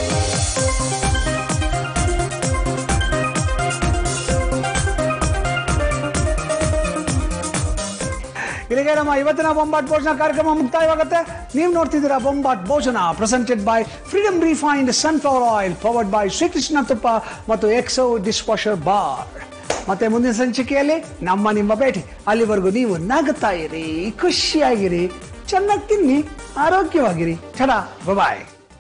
ಇಲ್ಲಿಗೆ ನಮ್ಮ ಇವತ್ತಿನ ಬೊಂಬಾಟ್ ಭೋಜನ ಕಾರ್ಯಕ್ರಮ ಮುಕ್ತಾಯವಾಗುತ್ತೆ ನೀವು ನೋಡ್ತಿದ್ದೀರಾ Bombat Bhojana presented by Freedom refined sunflower oil powered by Srikrishna ತುಪ್ಪ ಮತ್ತು ಎಕ್ಸೋ ಡಿಶ್ ವಾಷರ್ ಬಾರ್ ಮತ್ತೆ ಮುಂದಿನ ಸಂಚಿಕೆಯಲ್ಲಿ ನಮ್ಮ ನಿಮ್ಮ ಭೇಟಿ ಅಲ್ಲಿವರೆಗೂ ನೀವು ನಗುತ್ತಾ ಇರಿ ಖುಷಿಯಾಗಿರಿ ಚೆನ್ನಾಗಿ ತಿನ್ನಿ ಆರೋಗ್ಯವಾಗಿರಿ ಚಡ ಬಾಯ್